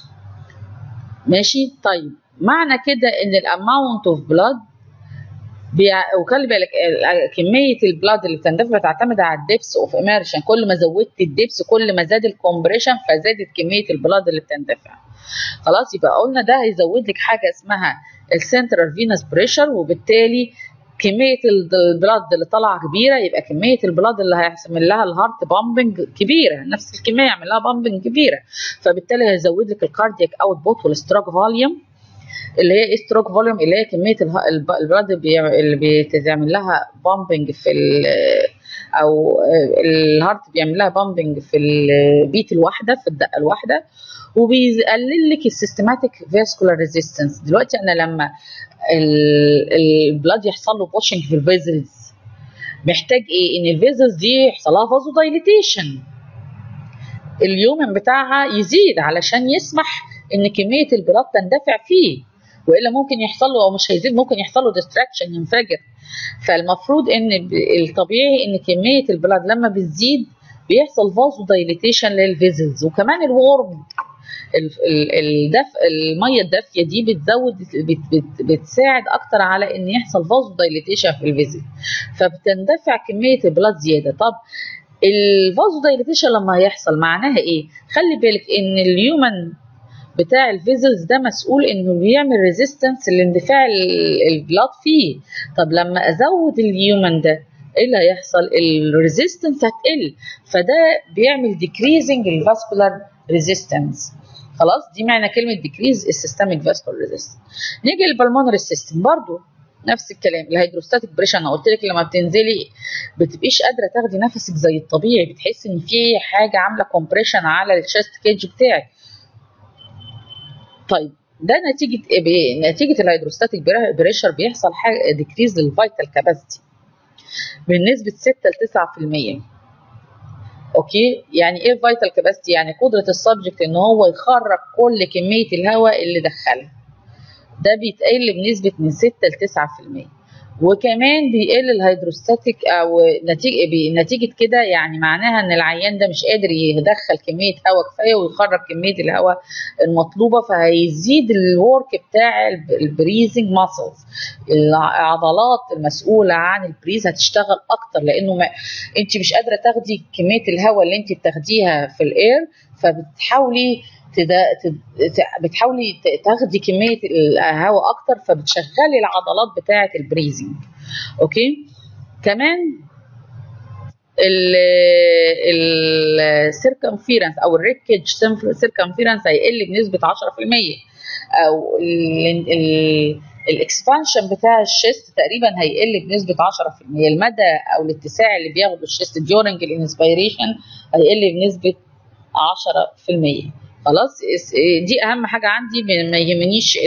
ماشي طيب معنى كده ان الاماونت اوف بلاد وخلي بالك كميه البلاد اللي بتندفع تعتمد على الدبس اوف اميرشن كل ما زودت الدبس كل ما زاد الكومبريشن فزادت كميه البلاد اللي بتندفع خلاص يبقى قلنا ده هيزود لك حاجه اسمها السنترال فينس بريشر وبالتالي كميه البلاد اللي طالعه كبيره يبقى كميه البلاد اللي هيعمل لها الهارت بامبنج كبيره نفس الكميه يعمل لها بامبنج كبيره فبالتالي هيزود لك الكاردياك اوت بوت والستروك فوليوم اللي هي ستروك فوليوم اللي هي كميه البلاد اللي بتعمل لها بامبنج في او الهارت بيعمل لها بامبنج في البيت الواحده في الدقه الواحده وبيقلل لك السيستماتيك فاسكولار ريزيستنس دلوقتي انا لما البلاد يحصل له بوشنج في الفيزلز محتاج ايه ان الفيزلز دي يحصل لها فازو دايليتيشن اليومن بتاعها يزيد علشان يسمح ان كميه البلاد تندفع فيه والا ممكن يحصل له او مش هيزيد ممكن يحصل له ديستراكشن ينفجر فالمفروض ان الطبيعي ان كميه البلاد لما بتزيد بيحصل فازو دايليتيشن للفيزلز وكمان الورم الدف الميه الدافيه دي بتزود بت بت بتساعد اكتر على ان يحصل فازو دايليتيشن في الفيزل فبتندفع كميه البلاد زياده طب الفازو دايليتيشن لما هيحصل معناها ايه خلي بالك ان اليومن بتاع الفيزلز ده مسؤول انه بيعمل ريزيستنس لاندفاع البلاد فيه طب لما ازود اليومن ده ايه اللي هيحصل الريزيستنس هتقل فده بيعمل ديكريزنج الفاسكولار ريزيستنس خلاص دي معنى كلمه ديكريز السيستميك فاسكولار ريزيستنس نيجي للبلمونري سيستم برضو نفس الكلام الهيدروستاتيك بريشر انا قلت لك لما بتنزلي بتبقيش قادره تاخدي نفسك زي الطبيعي بتحسي ان في حاجه عامله كومبريشن على الشيست كيج بتاعك طيب ده نتيجه ايه نتيجه الهيدروستاتيك بريشر بيحصل حاجه ديكريز للفيتال كاباسيتي بنسبه 6 ل 9% اوكي يعني ايه فيتال كاباسيتي يعني قدره السبجكت ان هو يخرج كل كميه الهواء اللي دخلها ده بيتقل بنسبه من 6 ل 9% وكمان بيقل الهيدروستاتيك او نتيجه نتيجه كده يعني معناها ان العيان ده مش قادر يدخل كميه هواء كفايه ويخرج كميه الهواء المطلوبه فهيزيد الورك بتاع البريزنج ماسلز العضلات المسؤوله عن البريز هتشتغل اكتر لانه ما انت مش قادره تاخدي كميه الهواء اللي انت بتاخديها في الاير فبتحاولي بتحاولي تاخدي كميه الهواء اكتر فبتشغلي العضلات بتاعه البريزنج اوكي كمان السيركمفيرنس او الريب كيج سيركمفيرنس هيقل بنسبه 10% او الاكسبانشن بتاع الشيست تقريبا هيقل بنسبه 10% المدى او الاتساع اللي بياخده الشيست ديورنج الانسبيريشن هيقل بنسبه 10% خلاص دي اهم حاجه عندي ما يهمنيش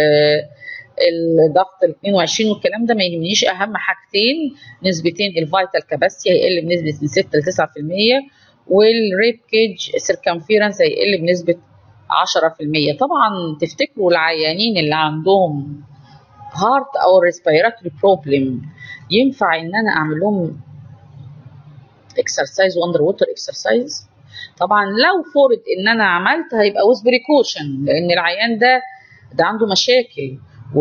الضغط ال 22 والكلام ده ما يهمنيش اهم حاجتين نسبتين الفيتال كاباسيتي هيقل بنسبه من 6 ل 9% والريب كيج سيركمفيرنس هيقل بنسبه 10% طبعا تفتكروا العيانين اللي عندهم هارت او ريسبيراتوري بروبلم ينفع ان انا اعمل لهم اكسرسايز واندر ووتر اكسرسايز طبعا لو فرض ان انا عملت هيبقى ويز بريكوشن لان العيان ده ده عنده مشاكل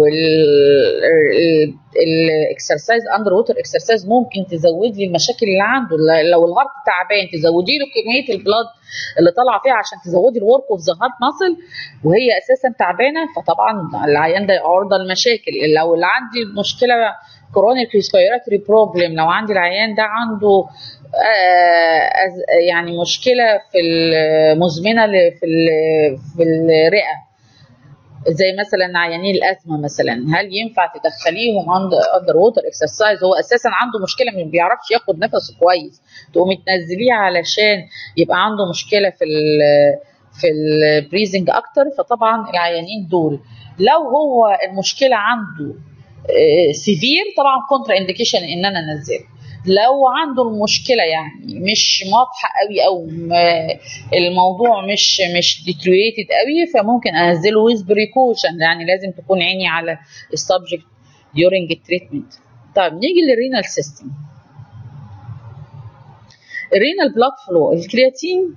والاكسرسايز اندر ووتر اكسرسايز ممكن تزود لي المشاكل اللي عنده لو الهارت تعبان تزودي له كميه البلاد اللي طالعه فيها عشان تزودي الورك اوف ذا هارت ماسل وهي اساسا تعبانه فطبعا العيان ده عرضه لمشاكل لو اللي عندي مشكله كرونيك ريسبيراتوري بروبلم لو عندي العيان ده عنده يعني مشكله في المزمنه في في الرئه زي مثلا عيانين الازمه مثلا هل ينفع تدخليهم اندر ووتر اكسرسايز هو اساسا عنده مشكله ما بيعرفش ياخد نفسه كويس تقومي تنزليه علشان يبقى عنده مشكله في ال في البريزنج اكتر فطبعا العيانين دول لو هو المشكله عنده سيفير طبعا كونترا انديكيشن ان انا انزله لو عنده المشكله يعني مش واضحه قوي او الموضوع مش مش ديتريتد قوي فممكن انزله ويز بريكوشن يعني لازم تكون عيني على السبجكت during التريتمنت طيب نيجي للرينال سيستم الرينال بلاد فلو الكرياتين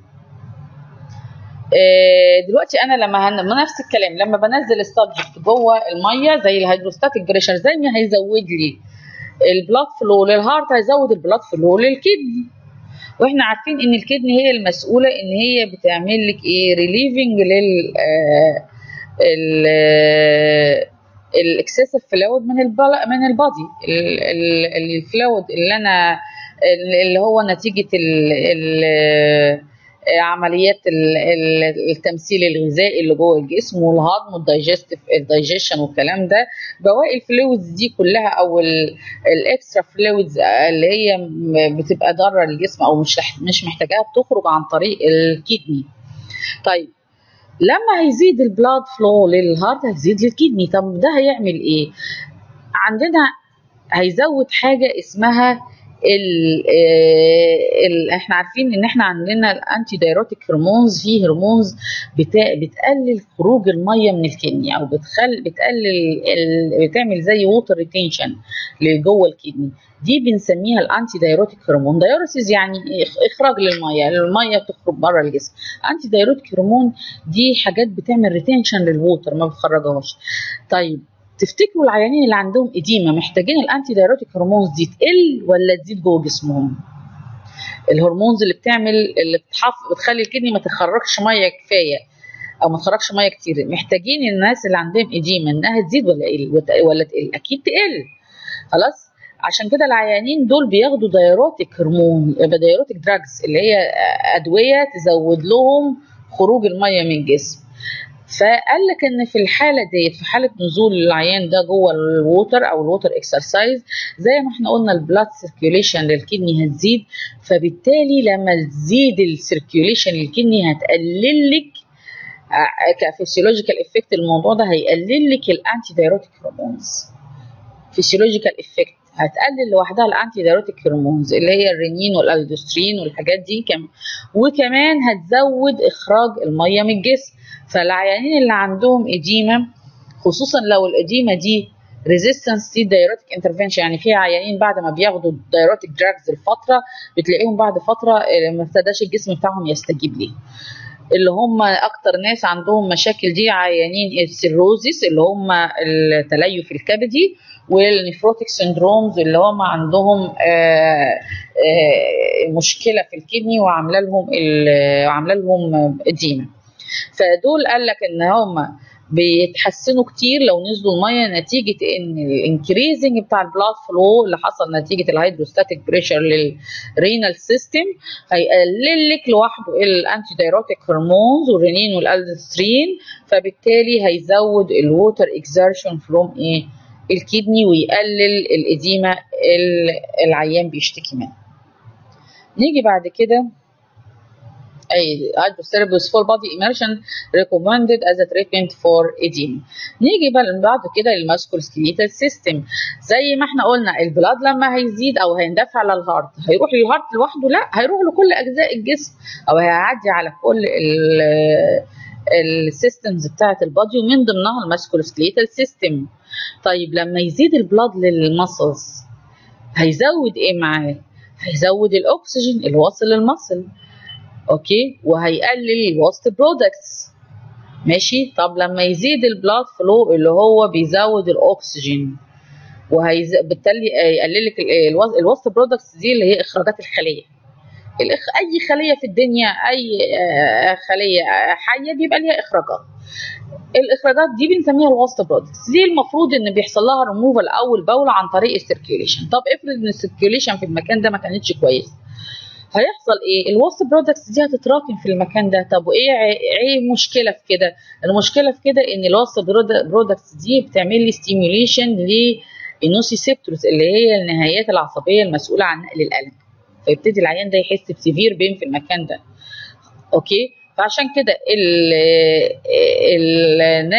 دلوقتي انا لما هن... نفس الكلام لما بنزل السبجكت جوه الميه زي الهيدروستاتيك بريشر زي ما هيزود لي البلاد فلو للهارت هيزود البلاد فلو للكدني واحنا عارفين ان الكدني هي المسؤوله ان هي بتعمل لك ايه ريليفنج لل ال الاكسسيف فلويد من البل... من البادي الفلويد اللي انا اللي هو نتيجه ال... ال... عمليات التمثيل الغذائي اللي جوه الجسم والهضم والدايجستيف الدايجيشن والكلام ده بواقي الفلويدز دي كلها او الاكسترا فلويدز اللي هي بتبقى ضاره للجسم او مش مش محتاجاها بتخرج عن طريق الكدني طيب لما هيزيد البلاد فلو للهارت هيزيد للكدني طب ده هيعمل ايه عندنا هيزود حاجه اسمها ال ال احنا عارفين ان احنا عندنا الانتي دايروتيك هرمونز في هرمونز بتقلل خروج الميه من الكدني او بتخل بتقلل ال بتعمل زي ووتر ريتنشن لجوه الكدني دي بنسميها الانتي دايروتيك هرمون دايوريسيس يعني اخراج للميه الميه بتخرج بره الجسم انتي دايروتيك هرمون دي حاجات بتعمل ريتنشن للووتر ما بتخرجهاش طيب تفتكروا العيانين اللي عندهم اديمه محتاجين الانتي دايروتيك هرمونز دي تقل ولا تزيد جوه جسمهم الهرمونز اللي بتعمل اللي بتحف بتخلي الكدني ما تخرجش ميه كفايه او ما تخرجش ميه كتير محتاجين الناس اللي عندهم اديمه انها تزيد ولا تقل ولا تقل اكيد تقل خلاص عشان كده العيانين دول بياخدوا دايروتيك هرمون دايروتيك دراجز اللي هي ادويه تزود لهم خروج الميه من الجسم فقال لك ان في الحاله ديت في حاله نزول العيان ده جوه الووتر او الووتر اكسرسايز زي ما احنا قلنا البلاد سيركيوليشن للكدني هتزيد فبالتالي لما تزيد السيركيوليشن للكدني هتقلل لك كفسيولوجيكال افكت الموضوع ده هيقلل لك الانتي دايروتيك هرمونز فيسيولوجيكال افكت هتقلل لوحدها الانتي دايروتيك هرمونز اللي هي الرينين والالدوسترين والحاجات دي كم وكمان هتزود اخراج الميه من الجسم فالعيانين اللي عندهم اديمه خصوصا لو الاديمه دي ريزيستنس دي دايروتيك انترفنشن يعني في عيانين بعد ما بياخدوا دايروتيك دراجز لفتره بتلاقيهم بعد فتره ما ابتداش الجسم بتاعهم يستجيب ليه اللي هم اكتر ناس عندهم مشاكل دي عيانين السيروزيس اللي هم التليف الكبدي والنيفروتيك سندرومز اللي هم عندهم آآ آآ مشكله في الكدني وعامله لهم عامله لهم اديمه فدول قال لك ان هم بيتحسنوا كتير لو نزلوا الميه نتيجه ان الانكريزنج بتاع البلاد فلو اللي حصل نتيجه الهيدروستاتيك بريشر للرينال سيستم هيقلل لك لوحده الانتي دايروتيك هرمونز والرينين والالدسترين فبالتالي هيزود الووتر اكزertion فروم ايه الكدني ويقلل الاديمه العيان بيشتكي منها نيجي بعد كده اي hydrocerebus full body immersion recommended as a treatment for edema نيجي بقى بعد كده للماسكول سكليتال سيستم زي ما احنا قلنا البلاد لما هيزيد او هيندفع على الهارت هيروح للهارت لوحده لا هيروح لكل اجزاء الجسم او هيعدي على كل السيستمز بتاعه البادي ومن ضمنها الماسكول سكليتال سيستم طيب لما يزيد البلاد للمسلز هيزود ايه معاه هيزود الاكسجين اللي واصل للمصل اوكي وهيقلل الوست برودكتس ماشي طب لما يزيد البلاد فلو اللي هو بيزود الاكسجين وهيز بالتالي يقلل لك الوست برودكتس دي اللي هي اخراجات الخليه الإخ... اي خليه في الدنيا اي خليه حيه بيبقى ليها اخراجات الاخراجات دي بنسميها الوست برودكتس دي المفروض ان بيحصل لها ريموفال اول باول عن طريق السيركيوليشن طب افرض ان السيركيوليشن في المكان ده ما كانتش كويس هيحصل ايه الوست برودكتس دي هتتراكم في المكان ده طب وايه ايه مشكله في كده المشكله في كده ان الوست برودكتس دي بتعمل لي ستيميوليشن للنوسيسيبتورز اللي هي النهايات العصبيه المسؤوله عن نقل الالم فيبتدي العيان ده يحس بسيفير بين في المكان ده اوكي فعشان كده ال ال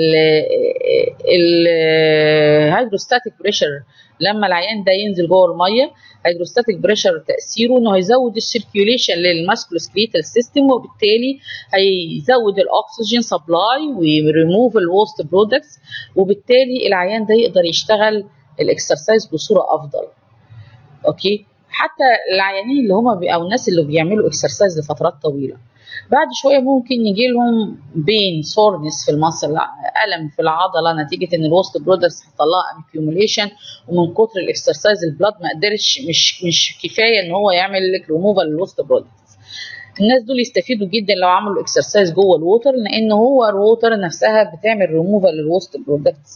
ال الهيدروستاتيك بريشر لما العيان ده ينزل جوه الميه هيدروستاتيك بريشر تاثيره انه هيزود السيركيوليشن للماسكولوسكليتال سيستم وبالتالي هيزود الاكسجين سبلاي ويريموف الوست برودكتس وبالتالي العيان ده يقدر يشتغل الاكسرسايز بصوره افضل اوكي حتى العيانين اللي هم او الناس اللي بيعملوا اكسرسايز لفترات طويله بعد شويه ممكن يجي لهم بين سورنس في المصل الم في العضله نتيجه ان الوست برودكتس حصل لها اكيوميليشن ومن كتر الاكسرسايز البلاد ما قدرش مش مش كفايه ان هو يعمل لك ريموفال للوست برودكتس الناس دول يستفيدوا جدا لو عملوا اكسرسايز جوه الووتر لان هو الووتر نفسها بتعمل ريموفال للوست برودكتس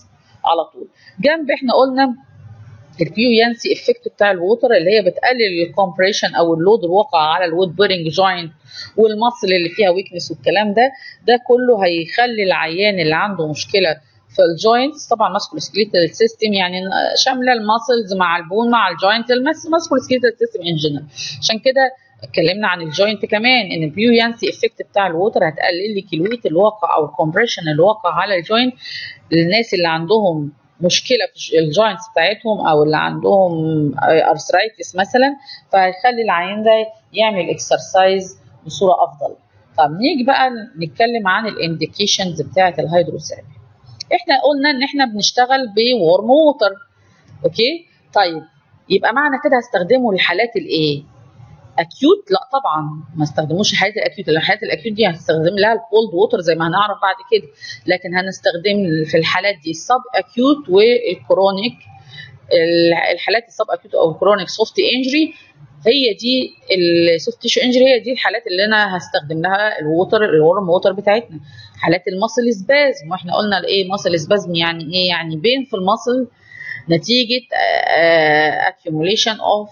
على طول جنب احنا قلنا البيويانسي افكت بتاع الووتر اللي هي بتقلل الكومبريشن او اللود الواقع على الوود بيرنج جوينت والمصل اللي فيها ويكنس والكلام ده ده كله هيخلي العيان اللي عنده مشكله في الجوينتس طبعا ماسكول سكليتال سيستم يعني شامله الماسلز مع البون مع الجوينت الماسكول سكليتال سيستم ان جنرال عشان كده اتكلمنا عن الجوينت كمان ان البيويانسي افكت بتاع الووتر هتقلل لي كيلويت الواقع او الكومبريشن الواقع على الجوينت للناس اللي عندهم مشكله في الجوينتس بتاعتهم او اللي عندهم ارثرايتس مثلا فهيخلي العيان ده يعمل اكسرسايز بصوره افضل طب نيجي بقى نتكلم عن الانديكيشنز بتاعه الهيدروثيرابي احنا قلنا ان احنا بنشتغل بورم ووتر اوكي طيب يبقى معنى كده هستخدمه للحالات الايه اكيوت لا طبعا ما استخدموش الحالات الاكيوت الحالات الاكيوت دي هنستخدم لها الكولد ووتر زي ما هنعرف بعد كده لكن هنستخدم في الحالات دي السب اكيوت والكرونيك الحالات السب اكيوت او الكرونيك سوفت انجري هي دي السوفت تيشو انجري هي دي الحالات اللي انا هستخدم لها الووتر الورم ووتر بتاعتنا حالات المصل سبازم واحنا قلنا الايه مصل سبازم يعني ايه يعني بين في المصل نتيجه accumulation اوف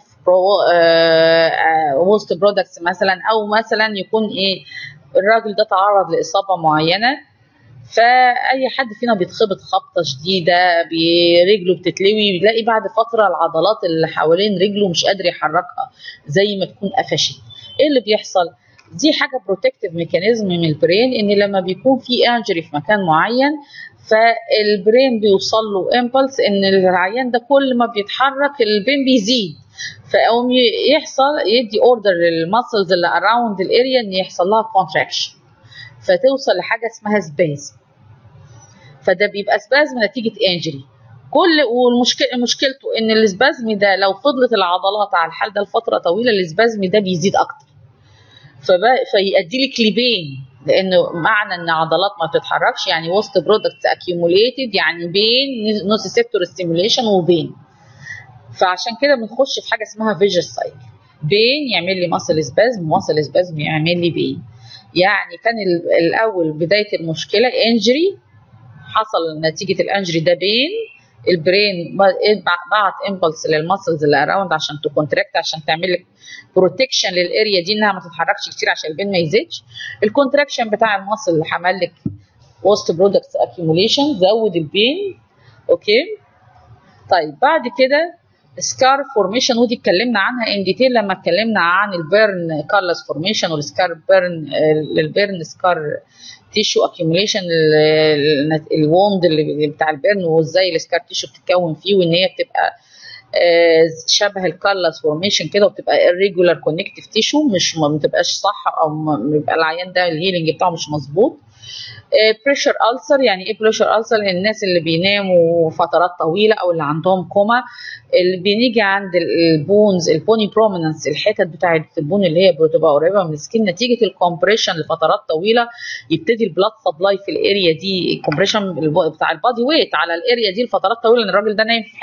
وسط برودكتس مثلا او مثلا يكون ايه الراجل ده تعرض لاصابه معينه فاي حد فينا بيتخبط خبطه شديده برجله بتتلوي بيلاقي بعد فتره العضلات اللي حوالين رجله مش قادر يحركها زي ما تكون قفشت ايه اللي بيحصل دي حاجه بروتكتيف ميكانيزم من البرين ان لما بيكون في انجري في مكان معين فالبرين بيوصل له امبلس ان العيان ده كل ما بيتحرك البين بيزيد فيقوم يحصل يدي اوردر للمسلز اللي اراوند الاريا ان يحصل لها كونتراكشن فتوصل لحاجه اسمها سبازم فده بيبقى سبازم نتيجه انجري كل والمشكله مشكلته ان السبازم ده لو فضلت العضلات على الحال ده لفتره طويله السبازم ده بيزيد اكتر فيؤدي لي كليبين لانه معنى ان عضلات ما بتتحركش يعني وسط برودكتس اكيوموليتد يعني بين نوس سيكتور ستيموليشن وبين فعشان كده بنخش في حاجه اسمها فيجر سايكل بين يعمل لي ماسل سبازم ماسل سبازم يعمل لي بين يعني كان الاول بدايه المشكله انجري حصل نتيجه الانجري ده بين البرين بعت امبلس للمسلز اللي اراوند عشان تكونتراكت عشان تعمل لك بروتكشن للاريا دي انها ما تتحركش كتير عشان البين ما يزيدش الكونتراكشن بتاع المسل اللي عمل لك وسط برودكتس اكيوميليشن زود البين اوكي طيب بعد كده سكار فورميشن ودي اتكلمنا عنها ان ديتيل لما اتكلمنا عن البيرن كارلس فورميشن والسكار بيرن البيرن سكار تيشو اكيوميليشن الووند اللي بتاع البيرن وازاي السكار تيشو بتتكون فيه وان هي بتبقى شبه الكارلس فورميشن كده وبتبقى irregular كونكتيف تيشو مش ما بتبقاش صح او بيبقى العيان ده الهيلينج بتاعه مش مظبوط بريشر ألسر يعني ايه بريشر ألسر الناس اللي بيناموا فترات طويله او اللي عندهم كوما اللي بنيجي عند البونز البوني بروميننس الحتت بتاعه البون اللي هي بتبقى قريبه من السكين نتيجه الكومبريشن لفترات طويله يبتدي البلاد سبلاي في الاريا دي الكومبريشن بتاع البادي ويت على الاريا دي لفترات طويله ان الراجل ده نايم في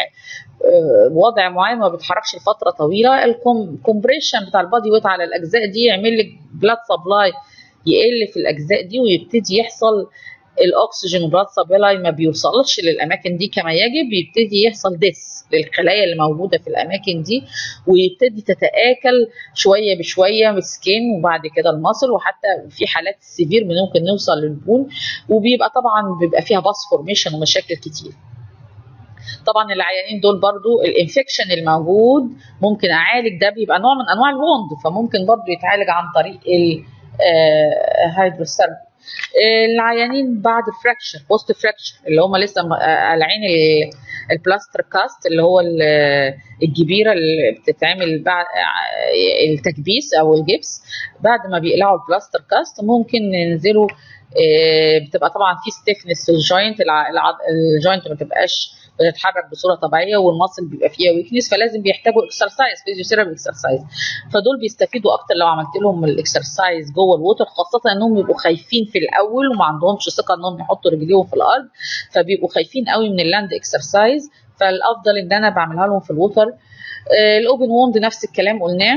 وضع معين ما بيتحركش لفتره طويله الكومبريشن بتاع البادي ويت على الاجزاء دي يعمل لك بلاد سبلاي يقل في الاجزاء دي ويبتدي يحصل الاكسجين بلاد سبلاي ما بيوصلش للاماكن دي كما يجب يبتدي يحصل ديس للخلايا اللي موجوده في الاماكن دي ويبتدي تتاكل شويه بشويه السكين وبعد كده المصل وحتى في حالات السيفير ممكن نوصل للبون وبيبقى طبعا بيبقى فيها باس فورميشن ومشاكل كتير طبعا العيانين دول برضو الانفكشن الموجود ممكن اعالج ده بيبقى نوع من انواع الوند فممكن برضو يتعالج عن طريق الهيدروثيرابي العيانين بعد فراكشر بوست فراكشر اللي هم لسه قالعين البلاستر كاست اللي هو الجبيره اللي بتتعمل بعد التكبيس او الجبس بعد ما بيقلعوا البلاستر كاست ممكن ينزلوا بتبقى طبعا في ستيفنس في الجوينت الجوينت ما تبقاش بتتحرك بصوره طبيعيه والمصل بيبقى فيها ويكنس فلازم بيحتاجوا اكسرسايز فيزيوثيرابي اكسرسايز فدول بيستفيدوا اكتر لو عملت لهم الاكسرسايز جوه الووتر خاصه انهم بيبقوا خايفين في الاول وما عندهمش ثقه انهم يحطوا رجليهم في الارض فبيبقوا خايفين قوي من اللاند اكسرسايز فالافضل ان انا بعملها لهم في الووتر الاوبن ووند نفس الكلام قلناه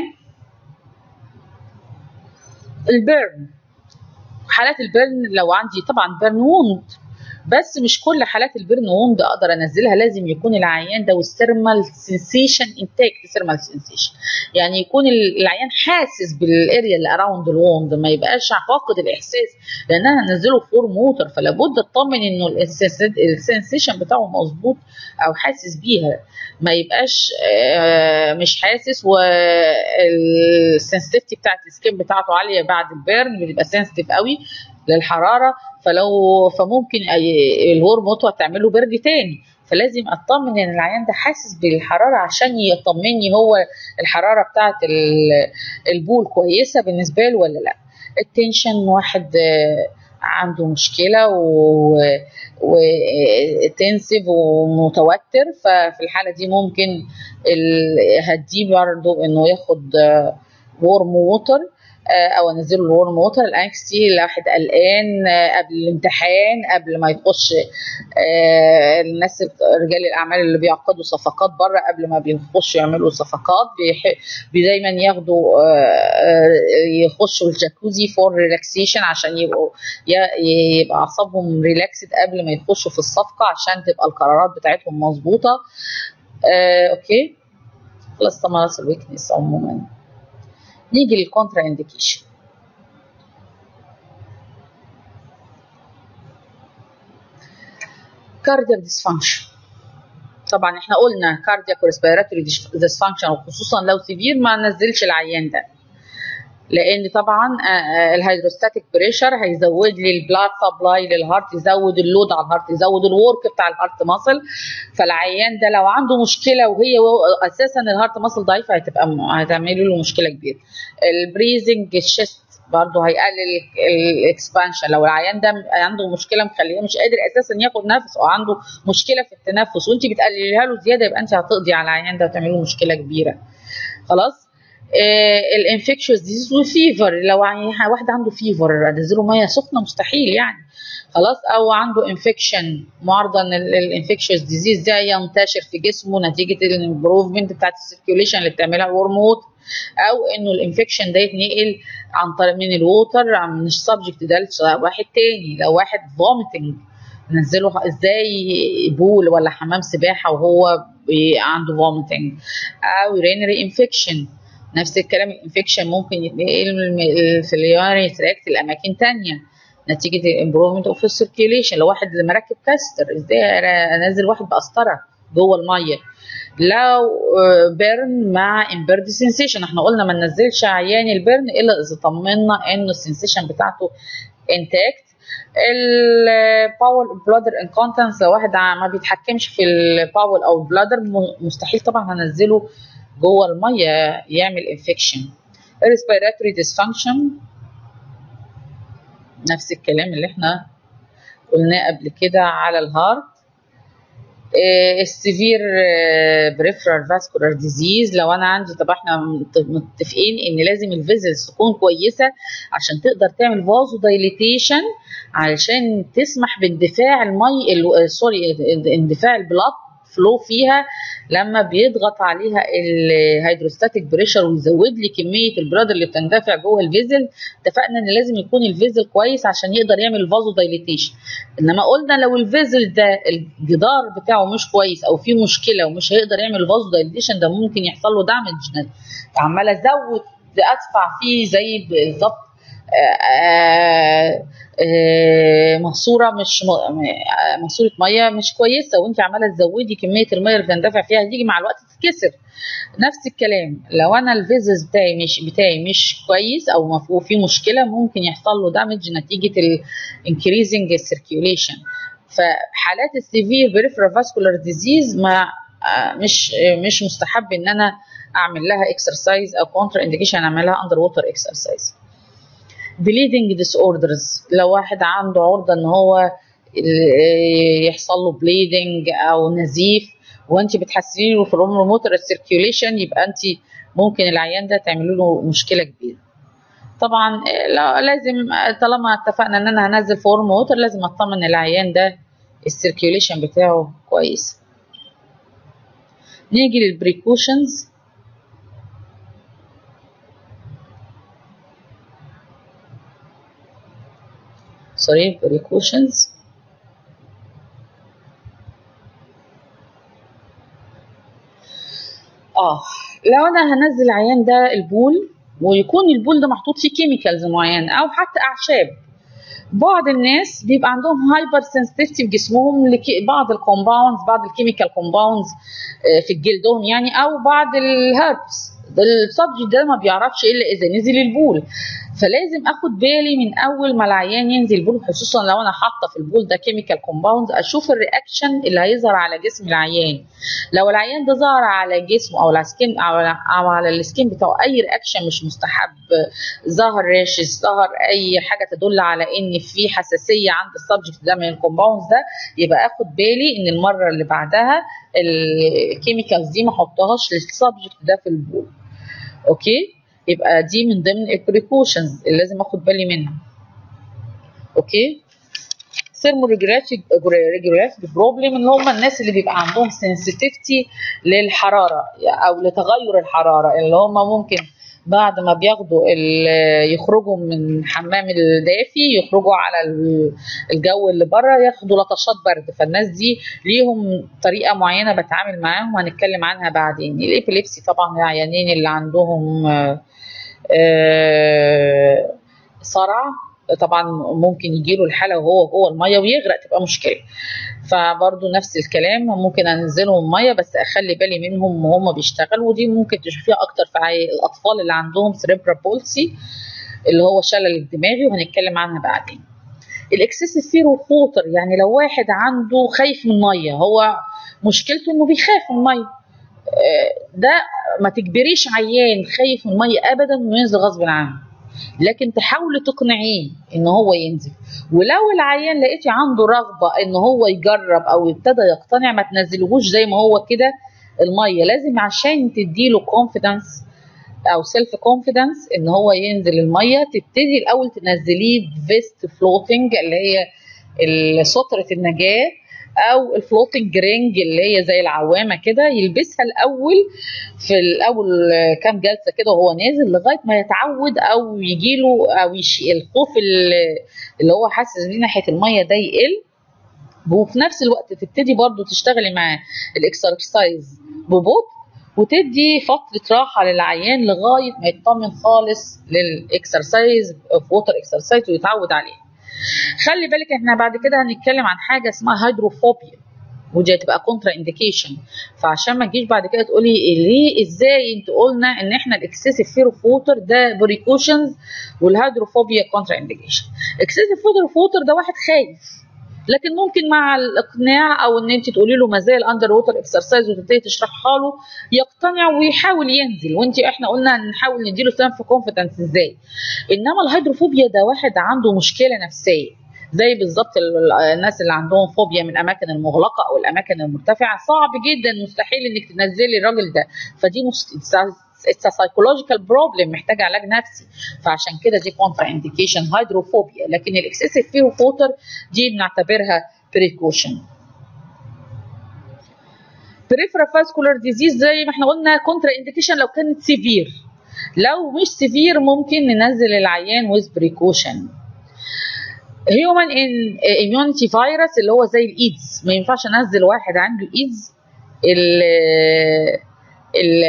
البيرن حالات البيرن لو عندي طبعا بيرن ووند بس مش كل حالات البرن ووند اقدر انزلها لازم يكون العيان ده والثيرمال سنسيشن انتاك ثيرمال سنسيشن يعني يكون العيان حاسس بالاريا اللي اراوند الووند ما يبقاش فاقد الاحساس لان انا هنزله فور موتر فلا بد اطمن انه السنسيشن بتاعه مظبوط او حاسس بيها ما يبقاش مش حاسس والسنسيتيفيتي بتاعت السكين بتاعته عاليه بعد البيرن بيبقى سنسيتيف قوي للحراره فلو فممكن الهرموت تعمله برد تاني فلازم اطمن ان العيان ده حاسس بالحراره عشان يطمني هو الحراره بتاعت البول كويسه بالنسبه له ولا لا التنشن واحد عنده مشكله و وتنسف ومتوتر ففي الحاله دي ممكن هديه برضه انه ياخد وورم ووتر او انزله الورم ووتر الانكستي الواحد قلقان قبل الامتحان قبل ما يخش الناس رجال الاعمال اللي بيعقدوا صفقات بره قبل ما بيخشوا يعملوا صفقات دايما ياخدوا يخشوا الجاكوزي فور ريلاكسيشن عشان يبقوا يبقى اعصابهم ريلاكسد قبل ما يخشوا في الصفقه عشان تبقى القرارات بتاعتهم مظبوطه اوكي خلاص تمارس الويكنس عموما نيجي للكونترا انديكيشن كاردياك ديسفانكشن طبعا احنا قلنا كاردياك وريسبيراتوري ديسفانكشن وخصوصا لو سيفير ما نزلش العيان ده لان طبعا الهيدروستاتيك بريشر هيزود لي البلاد سبلاي للهارت يزود اللود على الهارت يزود الورك بتاع الهارت ماسل فالعيان ده لو عنده مشكله وهي اساسا الهارت ماسل ضعيفه هتبقى هتعمل له مشكله كبيره البريزنج الشيست برضه هيقلل الاكسبانشن لو العيان ده عنده مشكله مخليه مش قادر اساسا ياخد نفس او عنده مشكله في التنفس وانت بتقلليها له زياده يبقى انت هتقضي على العيان ده وتعملي له مشكله كبيره خلاص الانفكشوس ديزيز وفيفر لو واحد عنده فيفر انزله ميه سخنه مستحيل يعني خلاص او عنده انفكشن معرضه ان الانفكشوس ديزيز ده ينتشر في جسمه نتيجه الامبروفمنت بتاعت السيركيوليشن اللي بتعملها الهرمون او انه الانفكشن ده يتنقل عن طريق من الووتر من السبجكت ده لواحد تاني لو واحد فوميتنج نزله ازاي بول ولا حمام سباحه وهو عنده فوميتنج او رينري انفكشن نفس الكلام الانفكشن ممكن يتنقل في اليوري تراكت لاماكن تانية نتيجه الامبروفمنت اوف السيركيوليشن لو واحد مركب كاستر ازاي انزل واحد بقسطره جوه الميه لو بيرن مع امبيرد سنسيشن احنا قلنا ما ننزلش عيان البيرن الا اذا طمنا انه السنسيشن بتاعته انتاكت الباول بلادر انكونتنس لو واحد ما بيتحكمش في الباول او البلادر مستحيل طبعا هنزله جوه الميه يعمل انفكشن respiratory dysfunction نفس الكلام اللي احنا قلناه قبل كده على الهارت السيفير بريفرال فاسكولار ديزيز لو انا عندي طب احنا متفقين ان لازم الفيزلز تكون كويسه عشان تقدر تعمل فازو دايليتيشن علشان تسمح باندفاع المي سوري اندفاع البلاد فلو فيها لما بيضغط عليها الهيدروستاتيك بريشر ويزود لي كميه البلاد اللي بتندفع جوه الفيزل اتفقنا ان لازم يكون الفيزل كويس عشان يقدر يعمل فازو دايليتيشن انما قلنا لو الفيزل ده الجدار بتاعه مش كويس او فيه مشكله ومش هيقدر يعمل فازو دايليتيشن ده ممكن يحصل له دامج عمال ازود ادفع فيه زي بالظبط ماسوره مش ماسوره ميه مش كويسه وانت عماله تزودي كميه الميه اللي بتندفع فيها هتيجي مع الوقت تتكسر نفس الكلام لو انا الفيزز بتاعي مش بتاعي مش كويس او في مشكله ممكن يحصل له دامج نتيجه الانكريزنج سيركيوليشن فحالات السيفير بريفرال فاسكولار ديزيز ما مش مش مستحب ان انا اعمل لها اكسرسايز او كونتر انديكيشن اعملها اندر ووتر اكسرسايز bleeding disorders لو واحد عنده عرضة ان هو يحصل له bleeding او نزيف وانت بتحسني له في الروموتر سيركيوليشن يبقى انت ممكن العيان ده تعملي له مشكله كبيره طبعا لازم طالما اتفقنا ان انا هنزل فورم ووتر لازم اطمن العيان ده السيركيوليشن بتاعه كويس نيجي للبريكوشنز sorry precautions لو انا هنزل العيان ده البول ويكون البول ده محطوط فيه كيميكالز معينه او حتى اعشاب بعض الناس بيبقى عندهم هايبر سنسيتيف في جسمهم لبعض الكومباوندز بعض الكيميكال كومباوندز في جلدهم يعني او بعض الهربس السبجكت ده ما بيعرفش الا اذا نزل البول فلازم اخد بالي من اول ما العيان ينزل البول خصوصا لو انا حاطه في البول ده كيميكال كومباوند اشوف الرياكشن اللي هيظهر على جسم العيان لو العيان ده ظهر على جسمه او على سكين او على, أو على السكين بتاعه اي رياكشن مش مستحب ظهر راشز ظهر اي حاجه تدل على ان في حساسيه عند السبجكت ده من الكومباوندز ده يبقى اخد بالي ان المره اللي بعدها الكيميكالز دي ما احطهاش للسبجكت ده في البول اوكي يبقى دي من ضمن البريكوشنز اللي لازم اخد بالي منها اوكي ثيرمو ريجولاتيف بروبلم اللي هم الناس اللي بيبقى عندهم سنسيتيفيتي للحراره او لتغير الحراره اللي هم ممكن بعد ما بياخدوا يخرجوا من حمام الدافي يخرجوا على الجو اللي بره ياخدوا لطشات برد فالناس دي ليهم طريقه معينه بتعامل معاهم هنتكلم عنها بعدين الابيليبسي طبعا العيانين اللي عندهم صرع طبعا ممكن يجيله الحاله وهو جوه الميه ويغرق تبقى مشكله فبرضه نفس الكلام ممكن انزلهم ميه بس اخلي بالي منهم وهم بيشتغلوا ودي ممكن تشوفيها اكتر في الاطفال اللي عندهم سريبرا بولسي اللي هو شلل الدماغي وهنتكلم عنها بعدين الاكسسيف فير ووتر يعني لو واحد عنده خايف من الميه هو مشكلته انه بيخاف من الميه ده ما تجبريش عيان خايف من الميه ابدا انه ينزل غصب عنه لكن تحاولي تقنعيه ان هو ينزل ولو العيان لقيتي عنده رغبه ان هو يجرب او ابتدى يقتنع ما تنزلهوش زي ما هو كده الميه لازم عشان تديله كونفيدنس او سيلف كونفيدنس ان هو ينزل الميه تبتدي الاول تنزليه فيست فلوتنج اللي هي ستره النجاه او الفلوتنج رينج اللي هي زي العوامه كده يلبسها الاول في الاول كام جلسه كده وهو نازل لغايه ما يتعود او يجي له او الخوف اللي هو حاسس بيه ناحيه الميه ده يقل وفي نفس الوقت تبتدي برضو تشتغلي معاه الاكسرسايز ببطء وتدي فتره راحه للعيان لغايه ما يطمن خالص للاكسرسايز في ووتر اكسرسايز ويتعود عليه خلي بالك احنا بعد كده هنتكلم عن حاجه اسمها هيدروفوبيا ودي هتبقى كونترا انديكيشن فعشان ما تجيش بعد كده تقولي ليه ازاي انت قلنا ان احنا الاكسسيف فير اوف ووتر ده بريكوشنز والهيدروفوبيا كونترا انديكيشن اكسسيف فير اوف ووتر ده واحد خايف لكن ممكن مع الاقناع او ان انت تقولي له ما زال اندر ووتر اكسرسايز وتبتدي تشرحها له يقتنع ويحاول ينزل وانت احنا قلنا نحاول نديله سيلف كونفيدنس ازاي انما الهيدروفوبيا ده واحد عنده مشكله نفسيه زي بالظبط الناس اللي عندهم فوبيا من الاماكن المغلقه او الاماكن المرتفعه صعب جدا مستحيل انك تنزلي الراجل ده فدي اتس سايكولوجيكال بروبلم محتاج علاج نفسي فعشان كده دي كونترا انديكيشن هيدروفوبيا لكن الاكسسيف فيه فوتر دي بنعتبرها بريكوشن بريفرا فاسكولار ديزيز زي ما احنا قلنا كونترا انديكيشن لو كانت سيفير لو مش سيفير ممكن ننزل العيان ويز بريكوشن هيومن اميونيتي فيروس اللي هو زي الايدز ما ينفعش انزل واحد عنده ايدز ال ال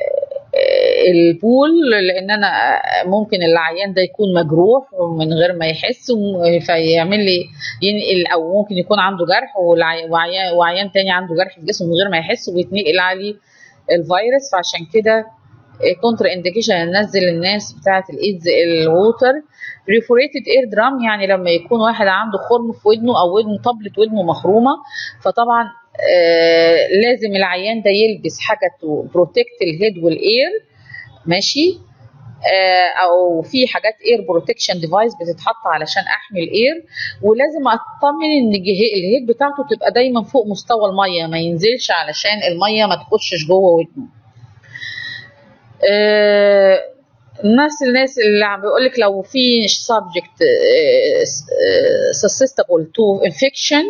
البول لان انا ممكن العيان ده يكون مجروح من غير ما يحس فيعمل لي ينقل او ممكن يكون عنده جرح وعيان, وعيان تاني عنده جرح في جسمه من غير ما يحس ويتنقل عليه الفيروس فعشان كده كونتر انديكيشن ننزل الناس بتاعه الايدز الووتر ريفوريتد اير درام يعني لما يكون واحد عنده خرم في ودنه او ودنه طبلة ودنه مخرومه فطبعا آه لازم العيان ده يلبس حاجه بروتكت الهيد والاير ماشي آه او في حاجات اير بروتكشن ديفايس بتتحط علشان احمي الاير ولازم اطمن ان الهيد بتاعته تبقى دايما فوق مستوى الميه ما ينزلش علشان الميه ما تخشش جوه ودنه آه نفس الناس اللي عم بيقول لك لو في سبجكت susceptible to infection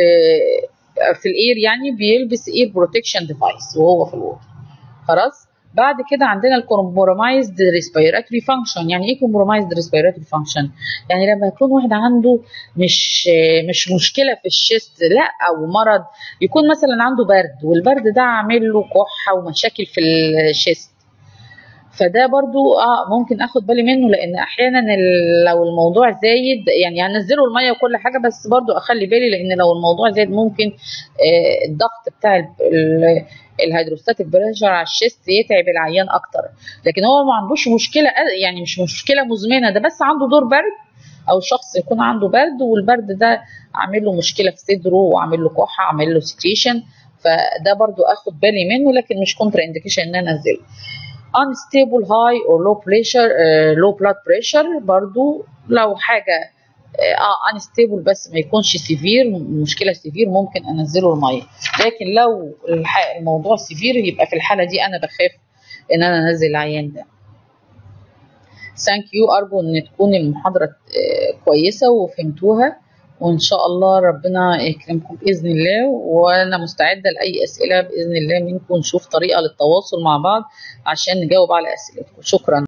في الاير يعني بيلبس اير بروتكشن ديفايس وهو في الووتر خلاص بعد كده عندنا الكومبرومايزد ريسبيراتوري فانكشن يعني ايه كومبرومايزد ريسبيراتوري فانكشن يعني لما يكون واحد عنده مش مش مشكله في الشيست لا او مرض يكون مثلا عنده برد والبرد ده عامل له كحه ومشاكل في الشيست فده برضو اه ممكن اخد بالي منه لان احيانا لو الموضوع زايد يعني هنزله الميه وكل حاجه بس برضو اخلي بالي لان لو الموضوع زايد ممكن آه الضغط بتاع الهيدروستاتيك بريشر على الشيست يتعب العيان اكتر لكن هو ما عندوش مشكله يعني مش مشكله مزمنه ده بس عنده دور برد او شخص يكون عنده برد والبرد ده عامل له مشكله في صدره وعامل له كحه عامل له سكريشن فده برضو اخد بالي منه لكن مش كونترا انديكيشن ان انا انزله unstable high or low pressure uh, low blood pressure برضو لو حاجة اه unstable بس ما يكونش سيفير مشكلة سيفير ممكن انزله المية لكن لو الموضوع سيفير يبقى في الحالة دي انا بخاف ان انا انزل العيان ده ثانك يو ارجو ان تكون المحاضرة كويسة وفهمتوها وان شاء الله ربنا يكرمكم باذن الله وانا مستعده لاي اسئله باذن الله منكم نشوف طريقه للتواصل مع بعض عشان نجاوب على اسئلتكم شكرا